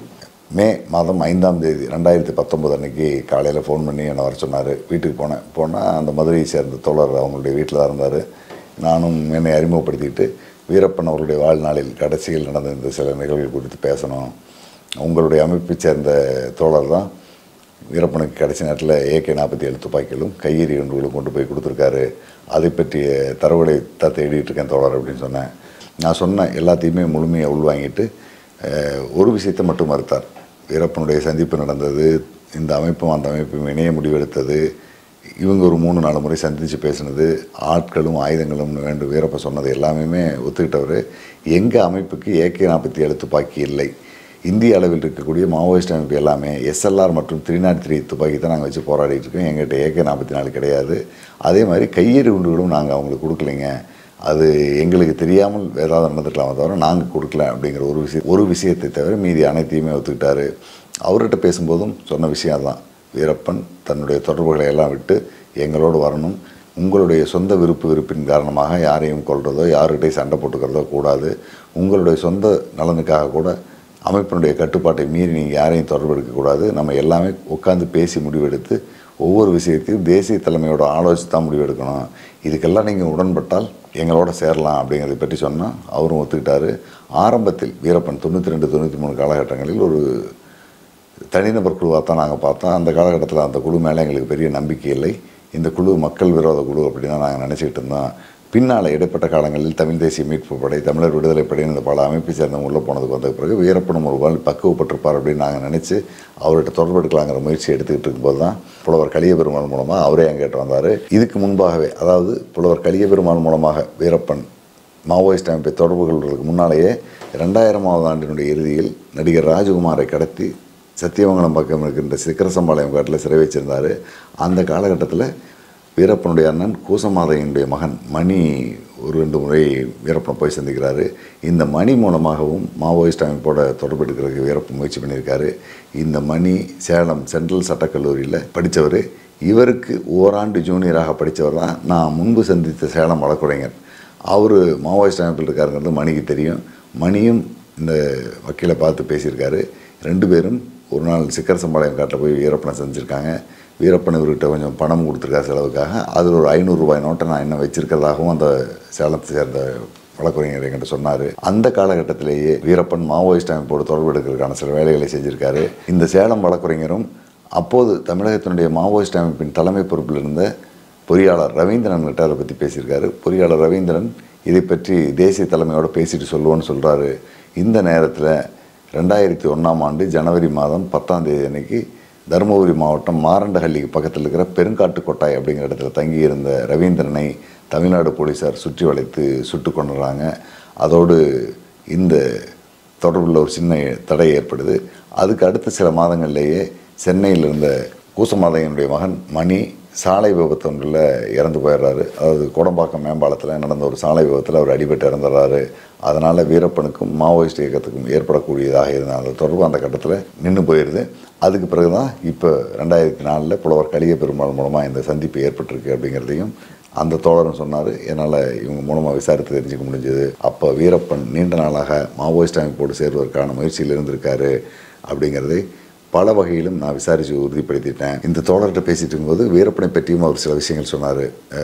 மே மாதம் ஐந்தாம் தேதி ரெண்டாயிரத்தி பத்தொம்பது அன்னைக்கு காலையில் ஃபோன் பண்ணி என்னை வர சொன்னார் வீட்டுக்கு போனேன் போனால் அந்த மதுரையை சேர்ந்த தோழர் அவங்களுடைய வீட்டில் தான் இருந்தார் நானும் என்னை அறிமுகப்படுத்திக்கிட்டு வீரப்பன் அவருடைய வாழ்நாளில் கடைசியில் நடந்த இந்த சில நிகழ்வுகள் குறித்து பேசணும் உங்களுடைய அமைப்பை சேர்ந்த தோழர் தான் வீரப்பனுக்கு கடைசி நேரத்தில் ஏகே நாற்பத்தி ஏழு துப்பாக்கிகளும் கையெறி குண்டுகளும் கொண்டு போய் கொடுத்துருக்காரு அதை பற்றிய தரவுகளை தான் தேடிட்டு இருக்கேன் தோழர் அப்படின்னு சொன்னேன் நான் சொன்ன எல்லாத்தையுமே முழுமையாக உள்வாங்கிட்டு அஹ், ஒரு விஷயத்தை மட்டும் மறுத்தார் வீரப்பனுடைய சந்திப்பு நடந்தது இந்த அமைப்பும் அந்த அமைப்பும் இணைய முடிவெடுத்தது இவங்க ஒரு மூணு நாலு முறை சந்தித்து பேசினது ஆட்களும் ஆயுதங்களும் வேண்டும் வீரப்ப சொன்னது எல்லாமே ஒத்துக்கிட்டவர் எங்கள் அமைப்புக்கு ஏகே நாற்பத்தி ஏழு துப்பாக்கி இல்லை இந்திய அளவில் இருக்கக்கூடிய மாவோயிஸ்ட் அமைப்பு எல்லாமே எஸ்எல்ஆர் மற்றும் த்ரீ நாட் த்ரீ துப்பாக்கி தான் நாங்கள் வச்சு போராடிட்டு இருக்கோம் எங்கள்கிட்ட ஏகே நாற்பத்தி நாலு கிடையாது அதே மாதிரி கையெறி குண்டுகளும் நாங்கள் அவங்களுக்கு கொடுக்கலைங்க அது எங்களுக்கு தெரியாமல் ஏதாவது நடந்துக்கலாமே தவிர நாங்கள் கொடுக்கல அப்படிங்கிற ஒரு விஷயம் ஒரு விஷயத்தை தவிர மீதி அனைத்தையுமே ஒத்துக்கிட்டாரு அவர்கிட்ட பேசும்போதும் சொன்ன விஷயம் தான் வீரப்பன் தன்னுடைய தொடர்புகளை எல்லாம் விட்டு எங்களோடு வரணும் உங்களுடைய சொந்த விருப்பு விருப்பின் காரணமாக யாரையும் கொள்றதோ யாருக்கிட்டையும் சண்டை போட்டுக்கிறதோ கூடாது உங்களுடைய சொந்த நலனுக்காக கூட அமைப்பினுடைய கட்டுப்பாட்டை மீறி நீங்கள் யாரையும் தொடர்பு எடுக்கக்கூடாது நம்ம எல்லாமே உட்காந்து பேசி முடிவெடுத்து ஒவ்வொரு விஷயத்தையும் தேசிய தலைமையோட ஆலோசித்து தான் முடிவெடுக்கணும் இதுக்கெல்லாம் நீங்கள் உடன்பட்டால் எங்களோட சேரலாம் அப்படிங்கிறத பற்றி சொன்னால் அவரும் ஒத்துக்கிட்டாரு ஆரம்பத்தில் வீரப்பன் தொண்ணூற்றி ரெண்டு தொண்ணூற்றி மூணு காலகட்டங்களில் ஒரு தனிநபர் குழுவாக தான் நாங்கள் பார்த்தோம் அந்த காலகட்டத்தில் அந்த குழு மேலே எங்களுக்கு பெரிய நம்பிக்கை இல்லை இந்த குழு மக்கள் விரோத குழு அப்படின்னு தான் நாங்கள் நினச்சிக்கிட்டு இருந்தோம் பின்னால் இடைப்பட்ட காலங்களில் தமிழ் தேசிய மீட்பு படை தமிழர் விடுதலை படையின் இந்த பல அமைப்பை சேர்ந்தவங்க உள்ளே போனதுக்கு வந்த பிறகு வீரப்பனும் ஒரு வாழ் பக்குவப்பட்டிருப்பார் அப்படின்னு நாங்கள் நினச்சி அவர்கிட்ட தொடர்பு எடுக்கலாங்கிற முயற்சி எடுத்துக்கிட்டு இருக்கும்போது தான் புலவர் கலிய பெருமாள் மூலமாக அவரே எங்கிட்ட வந்தார் இதுக்கு முன்பாகவே அதாவது புலவர் கலிய பெருமாள் மூலமாக வீரப்பன் மாவோயிஸ்ட் அமைப்பை தொடர்பு கொள்வதற்கு முன்னாலேயே ரெண்டாயிரமாவது ஆண்டினுடைய இறுதியில் நடிகர் ராஜகுமாரை கடத்தி சத்தியமங்கலம் பக்கம் இருக்கின்ற சிக்கரசம்பாளையம் காட்டில் சிறை வச்சிருந்தார் அந்த காலகட்டத்தில் வீரப்பனுடைய அண்ணன் கூசமாதையனுடைய மகன் மணி ஒரு ரெண்டு முறை வீரப்பனை போய் சந்திக்கிறாரு இந்த மணி மூலமாகவும் மாவோயிஸ்ட் அமைப்போட தொடர்பு எடுக்கிறதுக்கு வீரப்பன் முயற்சி பண்ணியிருக்காரு இந்த மணி சேலம் சென்ட்ரல் சட்டக்கல்லூரியில் படித்தவர் இவருக்கு ஓராண்டு ஜூனியராக படித்தவர் தான் நான் முன்பு சந்தித்த சேலம் வழக்குரைஞர் அவர் மாவோயிஸ்ட் அமைப்பில் இருக்காருங்கிறது மணிக்கு தெரியும் மணியும் இந்த வக்கீலை பார்த்து பேசியிருக்காரு ரெண்டு பேரும் ஒரு நாள் சிக்கர் சம்பாளையம் காட்டில் போய் வீரப்பனை சந்திச்சிருக்காங்க வீரப்பன் இவர்கிட்ட கொஞ்சம் பணம் கொடுத்துருக்காரு செலவுக்காக அதில் ஒரு ஐநூறு ரூபாய் நோட்டை நான் இன்னும் வச்சிருக்கிறதாகவும் அந்த சேலத்தை சேர்ந்த வழக்குரைஞர் என்கிட்ட சொன்னார் அந்த காலகட்டத்திலேயே வீரப்பன் மாவோயிஸ்ட் அமைப்போடு தொடர்பு எடுக்கிறதுக்கான சில வேலைகளை செஞ்சுருக்காரு இந்த சேலம் வழக்குரைஞரும் அப்போது தமிழகத்தினுடைய மாவோயிஸ்ட் அமைப்பின் தலைமை பொறுப்பில் இருந்த பொறியாளர் ரவீந்திரன் கிட்ட அதை பற்றி பேசியிருக்காரு பொறியாளர் ரவீந்திரன் இதை பற்றி தேசிய தலைமையோட பேசிட்டு சொல்லுவோன்னு சொல்கிறாரு இந்த நேரத்தில் ரெண்டாயிரத்தி ஒன்றாம் ஆண்டு ஜனவரி மாதம் பத்தாம் தேதி அன்னைக்கு தருமபுரி மாவட்டம் மாரண்டஹள்ளிக்கு பக்கத்தில் இருக்கிற பெருங்காட்டு கொட்டாய் அப்படிங்கிற இடத்துல தங்கியிருந்த ரவீந்திரனை தமிழ்நாடு போலீஸார் சுற்றி வளைத்து சுட்டு கொண்டுறாங்க அதோடு இந்த தொடர்பில் ஒரு சின்ன தடை ஏற்படுது அதுக்கு அடுத்த சில மாதங்கள்லேயே சென்னையில் இருந்த கூசமாதையனுடைய மகன் மணி சாலை விபத்து ஒன்றில் இறந்து போயிடுறாரு அதாவது கோடம்பாக்கம் மேம்பாலத்தில் நடந்த ஒரு சாலை விபத்தில் அவர் அடிபட்டு இறந்துடுறாரு அதனால் வீரப்பனுக்கும் மாவோயிஸ்ட் இயக்கத்துக்கும் ஏற்படக்கூடியதாக இருந்த அந்த தொடர்பு அந்த கட்டத்தில் நின்று போயிடுது அதுக்கு பிறகு தான் இப்போ ரெண்டாயிரத்தி நாலில் புலவர் கலிய பெருமாள் மூலமாக இந்த சந்திப்பு ஏற்பட்டிருக்கு அப்படிங்கிறதையும் அந்த தோழரும் சொன்னார் என்னால் இவங்க மூலமாக விசாரித்து தெரிஞ்சுக்க முடிஞ்சது அப்போ வீரப்பன் நீண்ட நாளாக மாவோயிஸ்ட் அமைப்போடு சேர்வதற்கான முயற்சியில் இருந்திருக்காரு அப்படிங்கிறதை பல வகையிலும் நான் விசாரித்து உறுதிப்படுத்திட்டேன் இந்த தோழர்கிட்ட பேசிட்டு இருக்கும்போது வீரப்பனை பற்றியும் அவர் சில விஷயங்கள் சொன்னார்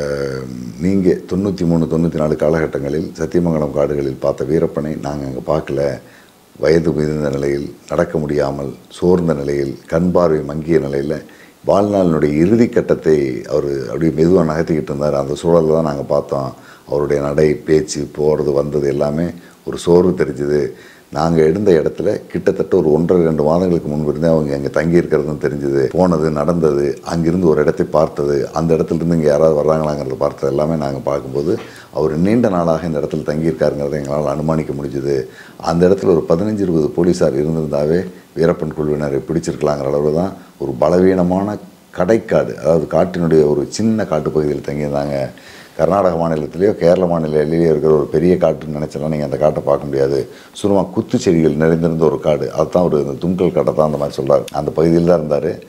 நீங்கள் தொண்ணூற்றி மூணு தொண்ணூற்றி நாலு காலகட்டங்களில் சத்தியமங்கலம் காடுகளில் பார்த்த வீரப்பனை நாங்கள் அங்கே பார்க்கல வயது முதிர்ந்த நிலையில் நடக்க முடியாமல் சோர்ந்த நிலையில் கண் பார்வை மங்கிய நிலையில் வாழ்நாளினுடைய இறுதி கட்டத்தை அவர் அப்படியே மெதுவாக நகர்த்திக்கிட்டு இருந்தார் அந்த சூழலில் தான் நாங்கள் பார்த்தோம் அவருடைய நடை பேச்சு போகிறது வந்தது எல்லாமே ஒரு சோர்வு தெரிஞ்சுது நாங்கள் இருந்த இடத்துல கிட்டத்தட்ட ஒரு ஒன்றரை ரெண்டு மாதங்களுக்கு முன்பு இருந்தே அவங்க அங்கே தங்கி இருக்கிறதும் தெரிஞ்சுது போனது நடந்தது அங்கிருந்து ஒரு இடத்தை பார்த்தது அந்த இடத்துல இருந்து இங்கே யாராவது வர்றாங்களாங்கிறத பார்த்தது எல்லாமே நாங்கள் பார்க்கும்போது அவர் நீண்ட நாளாக இந்த இடத்துல தங்கியிருக்காருங்கிறத எங்களால் அனுமானிக்க முடிஞ்சுது அந்த இடத்துல ஒரு பதினஞ்சு இருபது போலீஸார் இருந்திருந்தாவே வீரப்பன் குழுவினரை பிடிச்சிருக்கலாங்கிற அளவு தான் ஒரு பலவீனமான கடைக்காடு அதாவது காட்டினுடைய ஒரு சின்ன காட்டுப்பகுதியில் தங்கியிருந்தாங்க கர்நாடக மாநிலத்திலேயோ கேரள மாநிலத்திலேயோ இருக்கிற ஒரு பெரிய காட்டுன்னு நினச்சலாம் நீங்கள் அந்த காட்டை பார்க்க முடியாது சுருமா குத்து செடிகள் நிறைந்திருந்த ஒரு காடு அதுதான் ஒரு இந்த தும்கல் காட்டை தான் அந்த மாதிரி சொல்றாரு அந்த பகுதியில் தான் இருந்தார்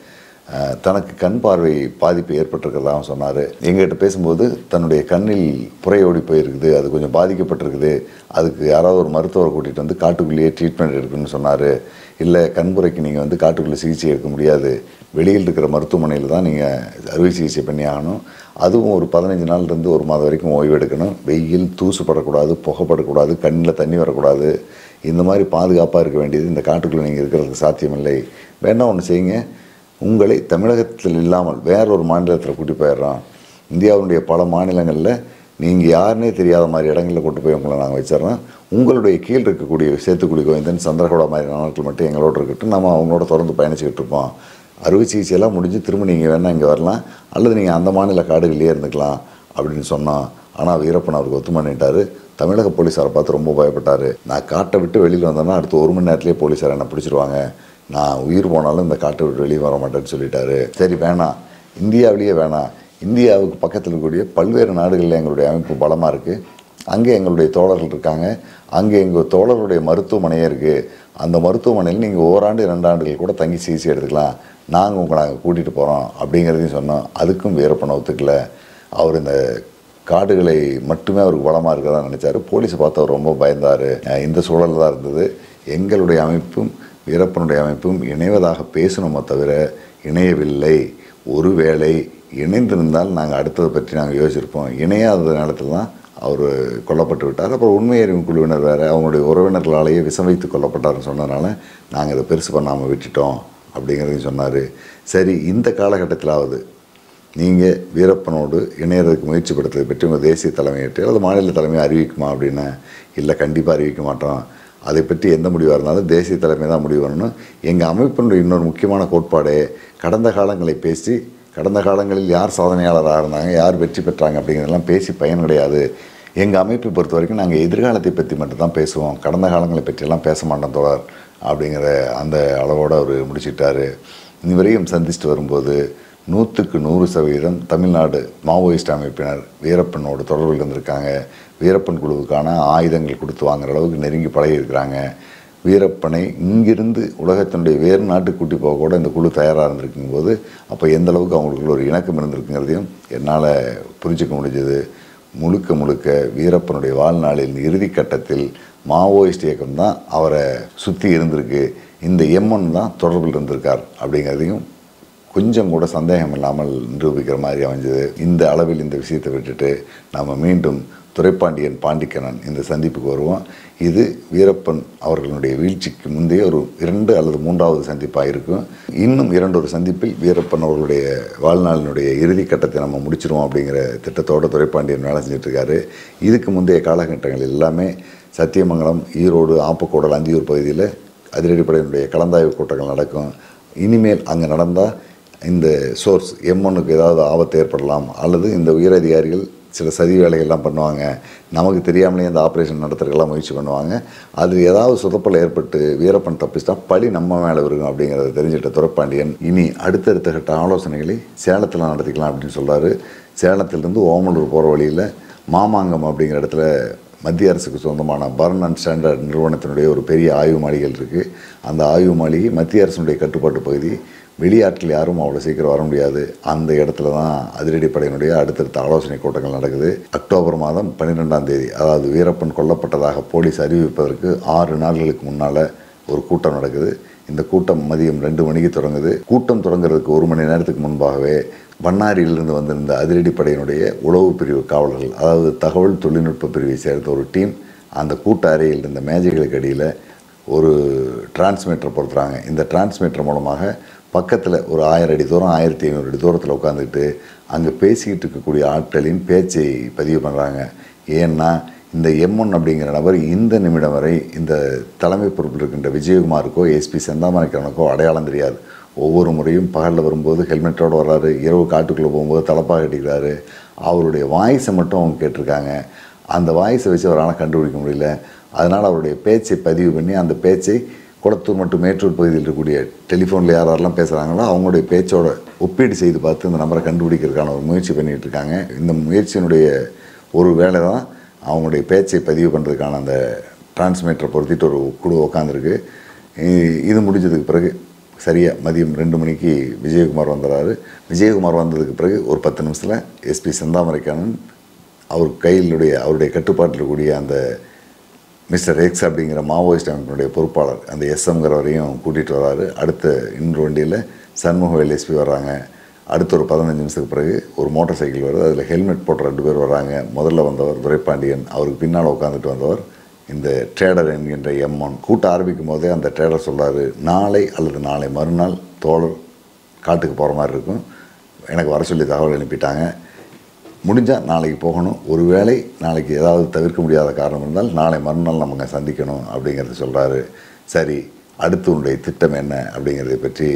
அஹ், தனக்கு கண் பார்வை பாதிப்பு ஏற்பட்டிருக்கிறதாகவும் சொன்னார் எங்ககிட்ட பேசும்போது தன்னுடைய கண்ணில் புறையோடி போயிருக்குது அது கொஞ்சம் பாதிக்கப்பட்டிருக்குது அதுக்கு யாராவது ஒரு மருத்துவரை கூட்டிகிட்டு வந்து காட்டுக்குள்ளேயே ட்ரீட்மெண்ட் எடுக்கணும்னு சொன்னார் இல்லை கண்புரைக்கு நீங்கள் வந்து காட்டுக்குள்ளே சிகிச்சை எடுக்க முடியாது வெளியில் இருக்கிற மருத்துவமனையில் தான் நீங்கள் அறுவை சிகிச்சை பண்ணி ஆகணும் அதுவும் ஒரு பதினஞ்சு நாள்லேருந்து ஒரு மாதம் வரைக்கும் ஓய்வு எடுக்கணும் வெயில் தூசுப்படக்கூடாது புகைப்படக்கூடாது கண்ணில் தண்ணி வரக்கூடாது இந்த மாதிரி பாதுகாப்பாக இருக்க வேண்டியது இந்த காட்டுக்குள்ளே நீங்கள் இருக்கிறதுக்கு சாத்தியமில்லை வேணா ஒன்று செய்யுங்க உங்களை தமிழகத்தில் இல்லாமல் வேற ஒரு மாநிலத்தில் கூட்டி போயிடுறோம் இந்தியாவுடைய பல மாநிலங்களில் நீங்கள் யாருன்னே தெரியாத மாதிரி இடங்களில் கொண்டு போய் உங்களை நாங்கள் வச்சிடறோம் உங்களுடைய கீழ் இருக்கக்கூடிய சேத்துக்குடி கோவிந்தன் சந்திரகோடா மாதிரி நாட்கள் மட்டும் எங்களோட இருக்கட்டும் நம்ம அவங்களோட தொடர்ந்து பயணிச்சுக்கிட்டு இருப்போம் அறுவை சிகிச்சையெல்லாம் முடிஞ்சு திரும்ப நீங்கள் வேணால் இங்கே வரலாம் அல்லது நீங்கள் அந்த மாநில காடுகளிலே இருந்துக்கலாம் அப்படின்னு சொன்னோம் ஆனால் வீரப்பன் அவருக்கு ஒத்து பண்ணிட்டாரு தமிழக போலீஸாரை பார்த்து ரொம்ப பயப்பட்டார் நான் காட்டை விட்டு வெளியில் வந்தேன்னா அடுத்து ஒரு மணி நேரத்திலே போலீஸார் என்னை பிடிச்சிருவாங்க நான் உயிர் போனாலும் இந்த காட்டை விட்டு வெளியே வர மாட்டேன்னு சொல்லிட்டாரு சரி வேணாம் இந்தியாவிலேயே வேணாம் இந்தியாவுக்கு பக்கத்தில் இருக்கக்கூடிய பல்வேறு நாடுகளில் எங்களுடைய அமைப்பு பலமாக இருக்குது அங்கே எங்களுடைய தோழர்கள் இருக்காங்க அங்கே எங்கள் தோழர்களுடைய மருத்துவமனையே இருக்குது அந்த மருத்துவமனையில் நீங்கள் ஓராண்டு இரண்டு ஆண்டுகள் கூட தங்கி சிகிச்சை எடுத்துக்கலாம் நாங்கள் உங்களை நாங்கள் கூட்டிகிட்டு போகிறோம் அப்படிங்கிறதையும் சொன்னோம் அதுக்கும் வீரப்பனை ஒத்துக்கல அவர் இந்த காடுகளை மட்டுமே அவருக்கு பலமாக இருக்கிறதா நினச்சாரு போலீஸை பார்த்து அவர் ரொம்ப பயந்தார் இந்த சூழல் தான் இருந்தது எங்களுடைய அமைப்பும் வீரப்பனுடைய அமைப்பும் இணைவதாக பேசணுமே தவிர இணையவில்லை ஒருவேளை இணைந்திருந்தால் நாங்கள் அடுத்ததை பற்றி நாங்கள் யோசிச்சிருப்போம் இணையாத நேரத்தில் தான் அவர் கொல்லப்பட்டு விட்டார் அப்புறம் உண்மை அறிவு குழுவினர் வேறு அவங்களுடைய உறவினர்களாலேயே விஷம் வைத்து கொல்லப்பட்டார்னு சொன்னதுனால நாங்கள் இதை பெருசு பண்ணாமல் விட்டுட்டோம் அப்படிங்கிறதையும் சொன்னார் சரி இந்த காலகட்டத்திலாவது நீங்கள் வீரப்பனோடு இணையறதுக்கு முயற்சி படுத்ததை பற்றி உங்கள் தேசிய தலைமையிட்டு அல்லது மாநில தலைமை அறிவிக்குமா அப்படின்னு இல்லை கண்டிப்பாக அறிவிக்க மாட்டோம் அதை பற்றி எந்த முடிவாக இருந்தாலும் தேசிய தலைமை தான் முடிவு பண்ணணும் எங்கள் அமைப்பினுடைய இன்னொரு முக்கியமான கோட்பாடு கடந்த காலங்களை பேசி கடந்த காலங்களில் யார் சாதனையாளராக இருந்தாங்க யார் வெற்றி பெற்றாங்க அப்படிங்கிறதெல்லாம் பேசி பயன் கிடையாது எங்கள் அமைப்பை பொறுத்த வரைக்கும் நாங்கள் எதிர்காலத்தை பற்றி மட்டும்தான் பேசுவோம் கடந்த காலங்களை பற்றியெல்லாம் பேச மாட்டோம் தோழர் அப்படிங்கிற அந்த அளவோடு அவர் முடிச்சிட்டாரு இதுவரையும் சந்திச்சுட்டு வரும்போது நூற்றுக்கு நூறு சதவீதம் தமிழ்நாடு மாவோயிஸ்ட் அமைப்பினர் வீரப்பனோடு தொடர்பில் இருந்திருக்காங்க வீரப்பன் குழுவுக்கான ஆயுதங்கள் கொடுத்து வாங்குற அளவுக்கு நெருங்கி பழகி இருக்கிறாங்க வீரப்பனை இங்கிருந்து உலகத்தினுடைய வேறு நாட்டுக்கு கூட்டி போக கூட இந்த குழு தயாராக இருந்திருக்கும் போது அப்போ எந்த அளவுக்கு அவங்களுக்குள்ள ஒரு இணக்கம் இருந்திருக்குங்கிறதையும் என்னால் புரிஞ்சுக்க முடிஞ்சது முழுக்க முழுக்க வீரப்பனுடைய வாழ்நாளில் இறுதி கட்டத்தில் மாவோயிஸ்ட் இயக்கம் தான் அவரை சுற்றி இருந்திருக்கு இந்த எம்என் தான் தொடர்பில் இருந்திருக்கார் அப்படிங்கிறதையும் கொஞ்சம் கூட சந்தேகம் இல்லாமல் நிரூபிக்கிற மாதிரி அமைஞ்சது இந்த அளவில் இந்த விஷயத்தை விட்டுட்டு நாம் மீண்டும் துரைப்பாண்டியன் பாண்டிக்கண்ணன் இந்த சந்திப்புக்கு வருவோம் இது வீரப்பன் அவர்களுடைய வீழ்ச்சிக்கு முந்தைய ஒரு இரண்டு அல்லது மூன்றாவது சந்திப்பாக இருக்கும் இன்னும் இரண்டு ஒரு சந்திப்பில் வீரப்பன் அவர்களுடைய வாழ்நாளினுடைய இறுதி கட்டத்தை நம்ம முடிச்சிருவோம் அப்படிங்கிற திட்டத்தோடு துரைப்பாண்டியன் வேலை செஞ்சுட்டு இருக்காரு இதுக்கு முந்தைய காலகட்டங்கள் எல்லாமே சத்தியமங்கலம் ஈரோடு ஆப்பக்கூடல் அந்தியூர் பகுதியில் அதிரடிப்படையினுடைய கலந்தாய்வு கூட்டங்கள் நடக்கும் இனிமேல் அங்கே நடந்தால் இந்த சோர்ஸ் எம்ஒன்னுக்கு ஏதாவது ஆபத்து ஏற்படலாம் அல்லது இந்த உயரதிகாரிகள் சில சதி வேலைகள்லாம் பண்ணுவாங்க நமக்கு தெரியாமலே இந்த ஆப்ரேஷன் நடத்துறதுக்கெல்லாம் முயற்சி பண்ணுவாங்க அது ஏதாவது சொதப்பல் ஏற்பட்டு வீரப்பன் தப்பிச்சிட்டா பழி நம்ம மேலே இருக்கும் அப்படிங்கிறத தெரிஞ்சிட்ட துரப்பாண்டியன் இனி அடுத்தடுத்த கட்ட ஆலோசனைகளை சேலத்தில் நடத்திக்கலாம் அப்படின்னு சொல்கிறாரு சேலத்திலிருந்து ஓமலூர் போகிற வழியில் மாமாங்கம் அப்படிங்கிற இடத்துல மத்திய அரசுக்கு சொந்தமான பர்ன் அண்ட் ஸ்டாண்டர்ட் நிறுவனத்தினுடைய ஒரு பெரிய ஆய்வு மாளிகைகள் இருக்குது அந்த ஆய்வு மாளிகை மத்திய அரசினுடைய கட்டுப்பாட்டு பகுதி வெளியாட்கள் யாரும் அவ்வளோ சீக்கிரம் வர முடியாது அந்த இடத்துல தான் அதிரடிப்படையினுடைய அடுத்தடுத்த ஆலோசனை கூட்டங்கள் நடக்குது அக்டோபர் மாதம் பன்னிரெண்டாம் தேதி அதாவது வீரப்பன் கொல்லப்பட்டதாக போலீஸ் அறிவிப்பதற்கு ஆறு நாள்களுக்கு முன்னால் ஒரு கூட்டம் நடக்குது இந்த கூட்டம் மதியம் ரெண்டு மணிக்கு தொடங்குது கூட்டம் தொடங்குறதுக்கு ஒரு மணி நேரத்துக்கு முன்பாகவே பண்ணாரியிலிருந்து வந்திருந்த அதிரடிப்படையினுடைய உளவு பிரிவு காவலர்கள் அதாவது தகவல் தொழில்நுட்ப பிரிவை சேர்ந்த ஒரு டீம் அந்த கூட்ட அறையில் இருந்த மேஜைகளுக்கு அடியில் ஒரு டிரான்ஸ்மீட்டரை பொறுத்துறாங்க இந்த டிரான்ஸ்மீட்டர் மூலமாக பக்கத்தில் ஒரு ஆயிரம் அடி தூரம் ஆயிரத்தி ஐநூறு அடி தூரத்தில் உட்காந்துக்கிட்டு அங்கே பேசிக்கிட்டு இருக்கக்கூடிய ஆட்களின் பேச்சை பதிவு பண்ணுறாங்க ஏன்னா இந்த எம்ஒன் அப்படிங்கிற நபர் இந்த நிமிடம் வரை இந்த தலைமை பொறுப்பில் இருக்கின்ற விஜயகுமாருக்கோ எஸ்பி செந்தாமரைக்கவனுக்கோ அடையாளம் தெரியாது ஒவ்வொரு முறையும் பகலில் வரும்போது ஹெல்மெட்டோடு வர்றாரு இரவு காட்டுக்குள்ளே போகும்போது தலப்பாக கட்டிக்கிறாரு அவருடைய வாய்ஸை மட்டும் அவங்க கேட்டிருக்காங்க அந்த வாய்ஸை வச்சு அவரால் கண்டுபிடிக்க முடியல அதனால் அவருடைய பேச்சை பதிவு பண்ணி அந்த பேச்சை குளத்தூர் மற்றும் மேட்டூர் பகுதியில் இருக்கக்கூடிய டெலிஃபோனில் யார் யாரெல்லாம் பேசுகிறாங்களோ அவங்களுடைய பேச்சோட ஒப்பீடு செய்து பார்த்து இந்த நம்பரை கண்டுபிடிக்கிறதுக்கான ஒரு முயற்சி பண்ணிகிட்டு இருக்காங்க இந்த முயற்சியினுடைய ஒரு வேலை தான் அவங்களுடைய பேச்சை பதிவு பண்ணுறதுக்கான அந்த டிரான்ஸ்மீட்டரை பொருத்திட்டு ஒரு குழு உட்காந்துருக்கு இது முடிஞ்சதுக்கு பிறகு சரியாக மதியம் ரெண்டு மணிக்கு விஜயகுமார் வந்துடுறாரு விஜயகுமார் வந்ததுக்கு பிறகு ஒரு பத்து நிமிஷத்தில் எஸ்பி செந்தாமரைக்கானன் அவர் கையிலுடைய அவருடைய கட்டுப்பாட்டில் இருக்கக்கூடிய அந்த மிஸ்டர் எக்ஸ் அப்படிங்கிற மாவோயிஸ்ட் அமைப்பினுடைய பொறுப்பாளர் அந்த எஸ்எம்ங்கிற வரையும் கூட்டிகிட்டு வராரு அடுத்த இன்னொரு வண்டியில் சண்முகவேல் எஸ்பி வர்றாங்க அடுத்த ஒரு பதினஞ்சு நிமிஷத்துக்கு பிறகு ஒரு மோட்டார் சைக்கிள் வருது அதில் ஹெல்மெட் போட்ட ரெண்டு பேர் வர்றாங்க முதல்ல வந்தவர் துரைப்பாண்டியன் அவருக்கு பின்னால் உட்காந்துட்டு வந்தவர் இந்த ட்ரேடர் என்கின்ற எம்மான் கூட்டம் ஆரம்பிக்கும் போதே அந்த ட்ரேடர் சொல்றாரு நாளை அல்லது நாளை மறுநாள் தோழர் காட்டுக்கு போகிற மாதிரி இருக்கும் எனக்கு வர சொல்லி தகவல் அனுப்பிட்டாங்க முடிஞ்சால் நாளைக்கு போகணும் ஒருவேளை நாளைக்கு ஏதாவது தவிர்க்க முடியாத காரணம் இருந்தால் நாளை மறுநாள் நம்ம அங்கே சந்திக்கணும் அப்படிங்கிறது சொல்கிறாரு சரி அடுத்து உன்னுடைய திட்டம் என்ன அப்படிங்கிறதை பற்றி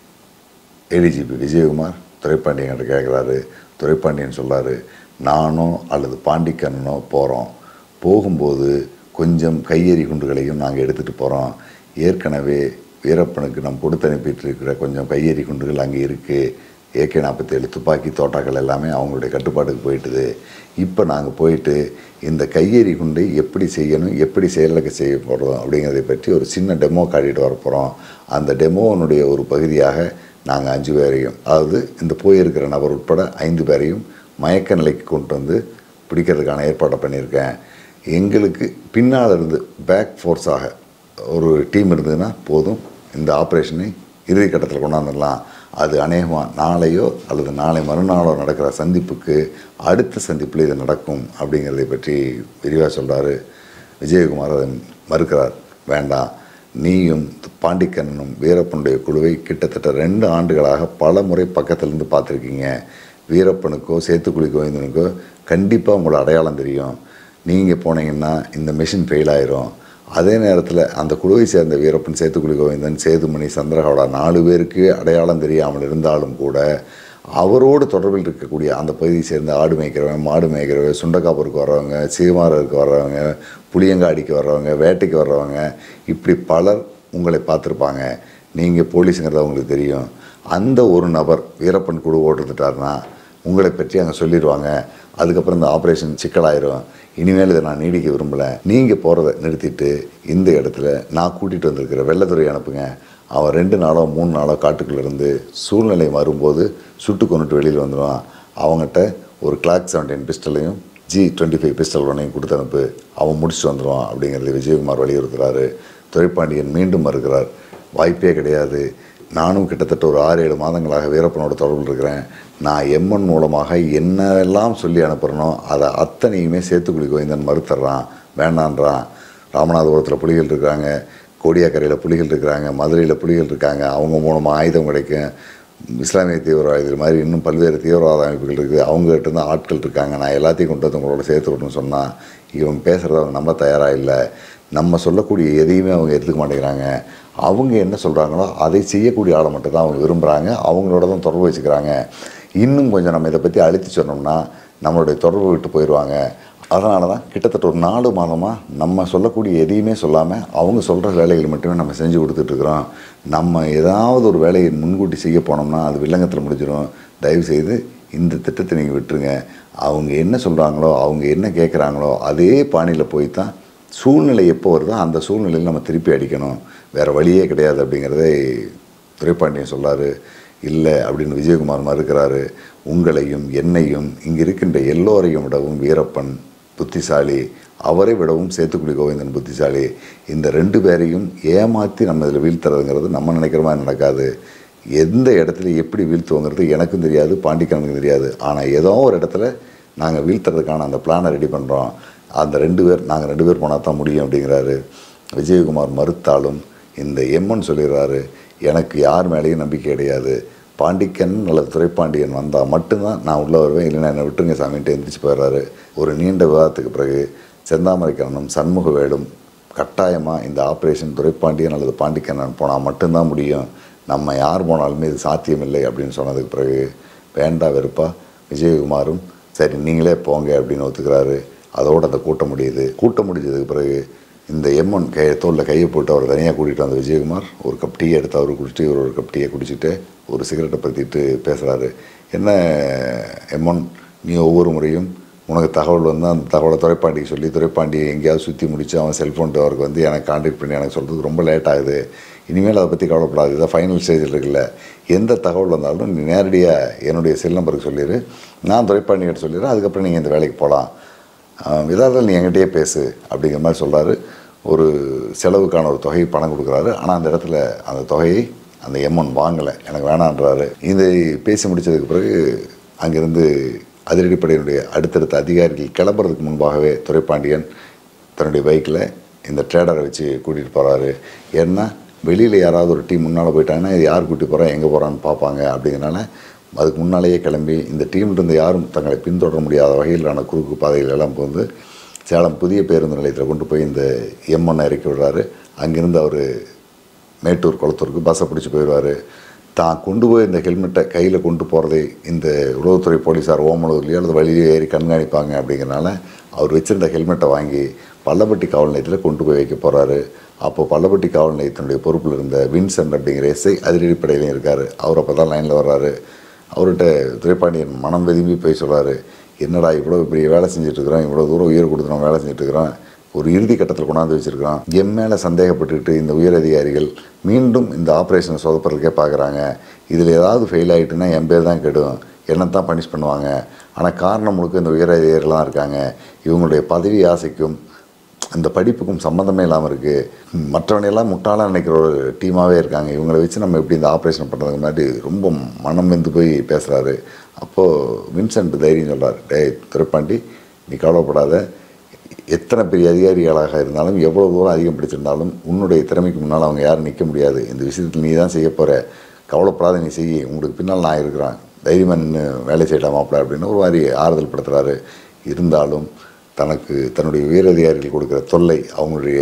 ஏடிஜிபி விஜயகுமார் துரைப்பாண்டியன்கிட்ட கேட்குறாரு துரைப்பாண்டியன் சொல்றாரு நானோ அல்லது பாண்டிக்கண்ணனோ போகிறோம் போகும்போது கொஞ்சம் கையெறி குண்டுகளையும் நாங்கள் எடுத்துகிட்டு போகிறோம் ஏற்கனவே வீரப்பனுக்கு நம்ம கொடுத்து அனுப்பிட்டு இருக்கிற கொஞ்சம் கையெறி குண்டுகள் அங்கே இருக்குது ஏகே நாற்பத்தேழு துப்பாக்கி தோட்டாக்கள் எல்லாமே அவங்களுடைய கட்டுப்பாட்டுக்கு போயிட்டுது இப்போ நாங்கள் போயிட்டு இந்த கையெறி குண்டை எப்படி செய்யணும் எப்படி செயலக்க செய்ய போகிறோம் அப்படிங்கிறதை பற்றி ஒரு சின்ன டெமோ காட்டிட்டு வர போகிறோம் அந்த டெமோனுடைய ஒரு பகுதியாக நாங்கள் அஞ்சு பேரையும் அதாவது இந்த போயிருக்கிற நபர் உட்பட ஐந்து பேரையும் மயக்க நிலைக்கு கொண்டு வந்து பிடிக்கிறதுக்கான ஏற்பாட்டை பண்ணியிருக்கேன் எங்களுக்கு பின்னால் இருந்து பேக் ஃபோர்ஸாக ஒரு டீம் இருந்ததுன்னா போதும் இந்த ஆப்ரேஷனை இறுதி கட்டத்தில் கொண்டாந்துடலாம் அது அநேகமாக நாளையோ அல்லது நாளை மறுநாளோ நடக்கிற சந்திப்புக்கு அடுத்த சந்திப்பில் இது நடக்கும் அப்படிங்கிறதை பற்றி விரிவாக சொல்கிறாரு விஜயகுமார் அதை மறுக்கிறார் வேண்டாம் நீயும் பாண்டிக்கண்ணனும் வீரப்பனுடைய குழுவை கிட்டத்தட்ட ரெண்டு ஆண்டுகளாக பல முறை பக்கத்துலேருந்து பார்த்துருக்கீங்க வீரப்பனுக்கோ சேத்துக்குழி கோவிந்தனுக்கோ கண்டிப்பாக உங்களை அடையாளம் தெரியும் நீங்கள் போனீங்கன்னா இந்த மிஷின் ஃபெயில் ஆயிரும் அதே நேரத்தில் அந்த குழுவை சேர்ந்த வீரப்பன் சேத்துக்குழி கோவிந்தன் சேதுமணி சந்திரகவுடா நாலு பேருக்கு அடையாளம் தெரியாமல் இருந்தாலும் கூட அவரோடு தொடர்பில் இருக்கக்கூடிய அந்த பகுதியை சேர்ந்த ஆடு மேய்க்கிறவங்க மாடு மேய்க்கிறவங்க சுண்டக்காப்பூருக்கு வர்றவங்க சீமாரருக்கு வர்றவங்க புளியங்காடிக்கு வர்றவங்க வேட்டைக்கு வர்றவங்க இப்படி பலர் உங்களை பார்த்துருப்பாங்க நீங்கள் போலீஸுங்கிறது அவங்களுக்கு தெரியும் அந்த ஒரு நபர் வீரப்பன் குழு ஓட்டுட்டாருன்னா உங்களை பற்றி அங்கே சொல்லிடுவாங்க அதுக்கப்புறம் இந்த ஆப்ரேஷன் சிக்கலாயிரும் இனிமேல் இதை நான் நீடிக்க விரும்பலை நீங்கள் போகிறத நிறுத்திட்டு இந்த இடத்துல நான் கூட்டிகிட்டு வந்திருக்கிற வெள்ளத்துறை அனுப்புங்க அவன் ரெண்டு நாளோ மூணு நாளோ காட்டுக்குள்ள இருந்து சூழ்நிலை மாறும்போது சுட்டு கொண்டுட்டு வெளியில் வந்துடுவான் அவங்ககிட்ட ஒரு கிளாக் செவன்டீன் பிஸ்டலையும் ஜி டுவெண்ட்டி ஃபைவ் பிஸ்டல் ஒன்றையும் கொடுத்து அனுப்பு அவன் முடிச்சுட்டு வந்துடுவான் அப்படிங்கிறது விஜயகுமார் வலியுறுத்துறாரு துரைப்பாண்டியன் மீண்டும் மறுக்கிறார் வாய்ப்பே கிடையாது நானும் கிட்டத்தட்ட ஒரு ஆறு ஏழு மாதங்களாக வீரப்பனோட தொடர்பில் இருக்கிறேன் நான் எம்என் மூலமாக என்னெல்லாம் சொல்லி அனுப்புகிறனோ அதை அத்தனையுமே சேத்துக்குழி கோவிந்தன் மறுத்துறான் வேண்டான்றான் ராமநாதபுரத்தில் புலிகள் இருக்கிறாங்க கோடியாக்கரையில் புலிகள் இருக்கிறாங்க மதுரையில் புலிகள் இருக்காங்க அவங்க மூலமாக ஆயுதம் கிடைக்கும் இஸ்லாமிய தீவிரவாதிகள் மாதிரி இன்னும் பல்வேறு தீவிரவாத அமைப்புகள் இருக்குது அவங்ககிட்ட இருந்து ஆட்கள் இருக்காங்க நான் எல்லாத்தையும் கொண்டு வந்து உங்களோட சேர்த்து விடணும்னு சொன்னால் இவங்க பேசுகிறத அவங்க நம்ப தயாராக இல்லை நம்ம சொல்லக்கூடிய எதையுமே அவங்க எடுத்துக்க மாட்டேங்கிறாங்க அவங்க என்ன சொல்கிறாங்களோ அதை செய்யக்கூடிய ஆளை மட்டும் தான் அவங்க விரும்புகிறாங்க அவங்களோட தான் தொடர்பு வச்சுக்கிறாங்க இன்னும் கொஞ்சம் நம்ம இதை பற்றி அழுத்தி சொன்னோம்னா நம்மளுடைய தொடர்பு விட்டு போயிடுவாங்க அதனால தான் கிட்டத்தட்ட ஒரு நாலு மாதமாக நம்ம சொல்லக்கூடிய எதையுமே சொல்லாமல் அவங்க சொல்கிற வேலைகள் மட்டுமே நம்ம செஞ்சு கொடுத்துட்ருக்குறோம் நம்ம ஏதாவது ஒரு வேலையை முன்கூட்டி செய்ய போனோம்னா அது வில்லங்கத்தில் முடிஞ்சிடும் தயவுசெய்து இந்த திட்டத்தை நீங்கள் விட்டுருங்க அவங்க என்ன சொல்கிறாங்களோ அவங்க என்ன கேட்குறாங்களோ அதே பாணியில் போய் தான் சூழ்நிலை எப்போ வருதோ அந்த சூழ்நிலையில் நம்ம திருப்பி அடிக்கணும் வேறு வழியே கிடையாது அப்படிங்கிறதை துரைப்பாண்டியன் சொல்லாரு இல்லை அப்படின்னு விஜயகுமார் மறுக்கிறாரு உங்களையும் என்னையும் இங்கே இருக்கின்ற எல்லோரையும் விடவும் வீரப்பன் புத்திசாலி அவரை விடவும் சேத்துக்குடி கோவிந்தன் புத்திசாலி இந்த ரெண்டு பேரையும் ஏமாற்றி நம்ம இதில் வீழ்த்துறதுங்கிறது நம்ம நினைக்கிற மாதிரி நடக்காது எந்த இடத்துல எப்படி வீழ்த்துவோங்கிறது எனக்கும் தெரியாது பாண்டிக்கனுக்கும் தெரியாது ஆனால் ஏதோ ஒரு இடத்துல நாங்கள் வீழ்த்துறதுக்கான அந்த பிளானை ரெடி பண்ணுறோம் அந்த ரெண்டு பேர் நாங்கள் ரெண்டு பேர் போனால் தான் முடியும் அப்படிங்கிறாரு விஜயகுமார் மறுத்தாலும் இந்த எம்மன் சொல்லிடுறாரு எனக்கு யார் மேலேயும் நம்பிக்கை கிடையாது பாண்டிக்கன் அல்லது துரைப்பாண்டியன் வந்தால் மட்டும்தான் நான் உள்ளே வருவேன் இல்லைன்னா என்னை விட்டுருங்க சாமின்ட்டு எந்திரிச்சு போயிடுறாரு ஒரு நீண்ட விவாதத்துக்கு பிறகு செந்தாமரைக்கண்ணனும் சண்முகவேலும் கட்டாயமாக இந்த ஆப்ரேஷன் துரைப்பாண்டியன் அல்லது பாண்டிக்கண்ணன் போனால் மட்டும்தான் முடியும் நம்ம யார் போனாலுமே இது சாத்தியமில்லை அப்படின்னு சொன்னதுக்கு பிறகு வேண்டா வெறுப்பா விஜயகுமாரும் சரி நீங்களே போங்க அப்படின்னு ஒத்துக்கிறாரு அதோடு அந்த கூட்டம் முடியுது கூட்டம் முடிஞ்சதுக்கு பிறகு இந்த எம்மன் கை தோளில் கையை போட்டு அவர் தனியாக கூட்டிகிட்டு வந்த விஜயகுமார் ஒரு கப் டீ எடுத்து அவர் குடிச்சிட்டு இவர் ஒரு கப் டீயை குடிச்சிட்டு ஒரு சிகரெட்டை பற்றிட்டு பேசுகிறாரு என்ன எம்மன் நீ ஒவ்வொரு முறையும் உனக்கு தகவல் வந்து அந்த தகவலை துரைப்பாண்டிக்கு சொல்லி துரைப்பாண்டி எங்கேயாவது சுற்றி முடித்து அவன் செல்ஃபோன் அவருக்கு வந்து எனக்கு காண்டாக்ட் பண்ணி எனக்கு சொல்கிறதுக்கு ரொம்ப லேட் ஆகுது இனிமேல் அதை பற்றி கவலைப்படாது இதை ஃபைனல் ஸ்டேஜில் இருக்குல்ல எந்த தகவல் வந்தாலும் நீ நேரடியாக என்னுடைய செல் நம்பருக்கு சொல்லிடு நான் துறைப்பாண்டிகிட்ட சொல்லிடுறேன் அதுக்கப்புறம் நீங்கள் இந்த வேலைக்கு போகலாம் இதாவது நீ என்கிட்டயே பேசு அப்படிங்கிற மாதிரி சொல்கிறாரு ஒரு செலவுக்கான ஒரு தொகையை பணம் கொடுக்குறாரு ஆனால் அந்த இடத்துல அந்த தொகையை அந்த எம்என் வாங்கலை எனக்கு வேணான்றாரு இதை பேசி முடித்ததுக்கு பிறகு அங்கிருந்து அதிரடிப்படையினுடைய அடுத்தடுத்த அதிகாரிகள் கிளம்புறதுக்கு முன்பாகவே துரைப்பாண்டியன் தன்னுடைய பைக்கில் இந்த ட்ரேடரை வச்சு கூட்டிகிட்டு போகிறாரு ஏன்னா வெளியில் யாராவது ஒரு டீம் முன்னால் போயிட்டாங்கன்னா இது யார் கூட்டி போகிறா எங்கே போகிறான்னு பார்ப்பாங்க அப்படிங்கிறனால அதுக்கு முன்னாலேயே கிளம்பி இந்த டீம்ல இருந்து யாரும் தங்களை பின்தொடர முடியாத வகையிலான குறுக்கு பாதைகள் எல்லாம் வந்து சேலம் புதிய பேருந்து நிலையத்தில் கொண்டு போய் இந்த எம்என் இறக்கி விடுறாரு அங்கேருந்து அவர் மேட்டூர் குளத்தூருக்கு பஸ்ஸை பிடிச்சி போயிடுவார் தான் கொண்டு போய் இந்த ஹெல்மெட்டை கையில் கொண்டு போகிறதை இந்த உளவுத்துறை போலீஸார் ஓமலூர்லேயோ அல்லது வழியிலே ஏறி கண்காணிப்பாங்க அப்படிங்கிறனால அவர் வச்சிருந்த ஹெல்மெட்டை வாங்கி பள்ளப்பட்டி காவல் நிலையத்தில் கொண்டு போய் வைக்க போகிறாரு அப்போ பள்ளப்பட்டி காவல் நிலையத்தினுடைய பொறுப்பில் இருந்த வின்சென்ட் அப்படிங்கிற எஸ்ஐ அதிரடிப்படையிலையும் இருக்கார் அவர் அப்போ தான் லைனில் வர்றாரு அவர்கிட்ட துரைப்பாண்டியன் மனம் விரும்பி போய் சொல்கிறாரு என்னடா இவ்வளோ பெரிய வேலை செஞ்சுட்டு இருக்கிறோம் இவ்வளோ தூரம் உயிர் கொடுத்து நம்ம வேலை செஞ்சுட்டு இருக்கிறோம் ஒரு இறுதி கட்டத்தில் கொண்டாந்து வச்சுருக்கிறோம் என் மேலே சந்தேகப்பட்டுக்கிட்டு இந்த உயர் அதிகாரிகள் மீண்டும் இந்த ஆப்ரேஷனை சொதப்புறதுக்கே பார்க்குறாங்க இதில் ஏதாவது ஃபெயில் ஆகிட்டுன்னா என் பேர் தான் கெடும் என்ன தான் பனிஷ் பண்ணுவாங்க ஆனால் காரணம் முழுக்க இந்த உயர் அதிகாரிகள்லாம் இருக்காங்க இவங்களுடைய பதவி ஆசைக்கும் அந்த படிப்புக்கும் சம்மந்தமே இல்லாமல் இருக்குது மற்றவனையெல்லாம் முட்டாளாக நினைக்கிற ஒரு டீமாகவே இருக்காங்க இவங்களை வச்சு நம்ம எப்படி இந்த ஆப்ரேஷன் பண்ணுறதுக்கு முன்னாடி ரொம்ப மனம் வெந்து போய் பேசுகிறாரு அப்போது வின்சென்ட் தைரியம் சொல்கிறார் டேய் துரைப்பாண்டி நீ கவலைப்படாத எத்தனை பெரிய அதிகாரிகளாக இருந்தாலும் எவ்வளோ தூரம் அதிகம் பிடிச்சிருந்தாலும் உன்னுடைய திறமைக்கு முன்னால் அவங்க யாரும் நிற்க முடியாது இந்த விஷயத்தில் நீ தான் செய்ய போகிற கவலைப்படாத நீ செய்ய உங்களுக்கு பின்னால் நான் இருக்கிறேன் தைரியமாக நின்று வேலை செய்யலாமாப்ல அப்படின்னு ஒரு மாதிரி ஆறுதல் படுத்துகிறாரு இருந்தாலும் தனக்கு தன்னுடைய உயரதிகாரிகள் கொடுக்குற தொல்லை அவங்களுடைய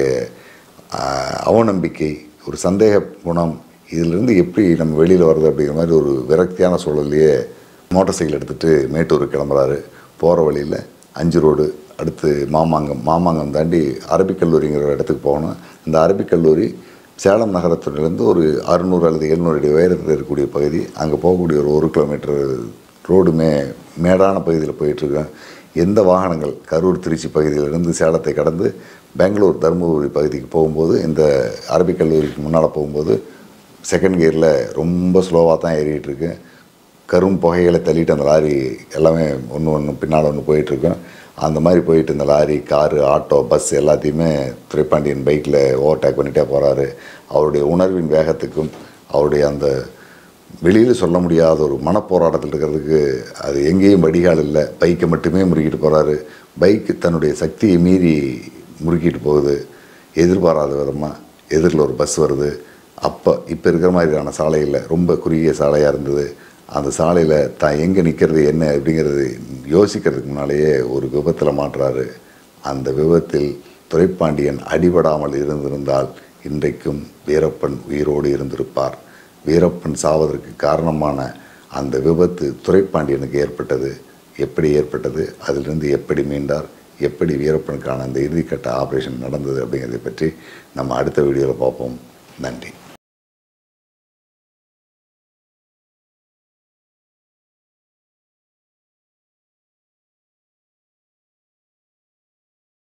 ஆஹ், அவநம்பிக்கை ஒரு சந்தேக குணம் இதிலிருந்து எப்படி நம்ம வெளியில் வர்றது அப்படிங்கிற மாதிரி ஒரு விரக்தியான சூழல்லையே மோட்டார் சைக்கிள் எடுத்துகிட்டு மேட்டூருக்கு கிளம்புறாரு போகிற வழியில் அஞ்சு ரோடு அடுத்து மாமாங்கம் மாமாங்கம் தாண்டி அரபிக் கல்லூரிங்கிற ஒரு இடத்துக்கு போகணும் இந்த அரபிக் கல்லூரி சேலம் நகரத்திலிருந்து ஒரு அறுநூறு அல்லது எழுநூறு அடி உயரத்தில் இருக்கக்கூடிய பகுதி அங்கே போகக்கூடிய ஒரு ஒரு கிலோமீட்டர் ரோடுமே மேடான பகுதியில் போயிட்டுருக்கேன் எந்த வாகனங்கள் கரூர் திருச்சி பகுதியிலிருந்து சேலத்தை கடந்து பெங்களூர் தருமபுரி பகுதிக்கு போகும்போது இந்த அரபிக் கல்லூரிக்கு முன்னால் போகும்போது செகண்ட் கியரில் ரொம்ப ஸ்லோவாக தான் ஏறிட்டு இருக்கு கரும் புகைகளை தள்ளிட்டு அந்த லாரி எல்லாமே ஒன்று ஒன்று பின்னால் ஒன்று போயிட்டுருக்கோம் அந்த மாதிரி போயிட்டு இந்த லாரி காரு ஆட்டோ பஸ் எல்லாத்தையுமே துரைப்பாண்டியன் பைக்கில் ஓவர்டேக் பண்ணிகிட்டே போகிறாரு அவருடைய உணர்வின் வேகத்துக்கும் அவருடைய அந்த வெளியில் சொல்ல முடியாத ஒரு மனப்போராட்டத்தில் இருக்கிறதுக்கு அது எங்கேயும் வடிகால் இல்லை பைக்கை மட்டுமே முறுக்கிட்டு போகிறாரு பைக்கு தன்னுடைய சக்தியை மீறி முறுக்கிட்டு போகுது எதிர்பாராத விதமாக எதிரில் ஒரு பஸ் வருது அப்போ இப்போ இருக்கிற மாதிரியான சாலையில் ரொம்ப குறுகிய சாலையாக இருந்தது அந்த சாலையில் தான் எங்கே நிற்கிறது என்ன அப்படிங்கிறது யோசிக்கிறதுக்கு முன்னாலேயே ஒரு விபத்தில் மாட்டுறாரு அந்த விபத்தில் துரைப்பாண்டியன் அடிபடாமல் இருந்திருந்தால் இன்றைக்கும் வீரப்பன் உயிரோடு இருந்திருப்பார் வீரப்பன் சாவதற்கு காரணமான அந்த விபத்து துரைப்பாண்டியனுக்கு ஏற்பட்டது எப்படி ஏற்பட்டது அதிலிருந்து எப்படி மீண்டார் எப்படி வீரப்பனுக்கான அந்த இறுதிக்கட்ட ஆபரேஷன் நடந்தது அப்படிங்கிறதை பற்றி நம்ம அடுத்த வீடியோவில் பார்ப்போம் நன்றி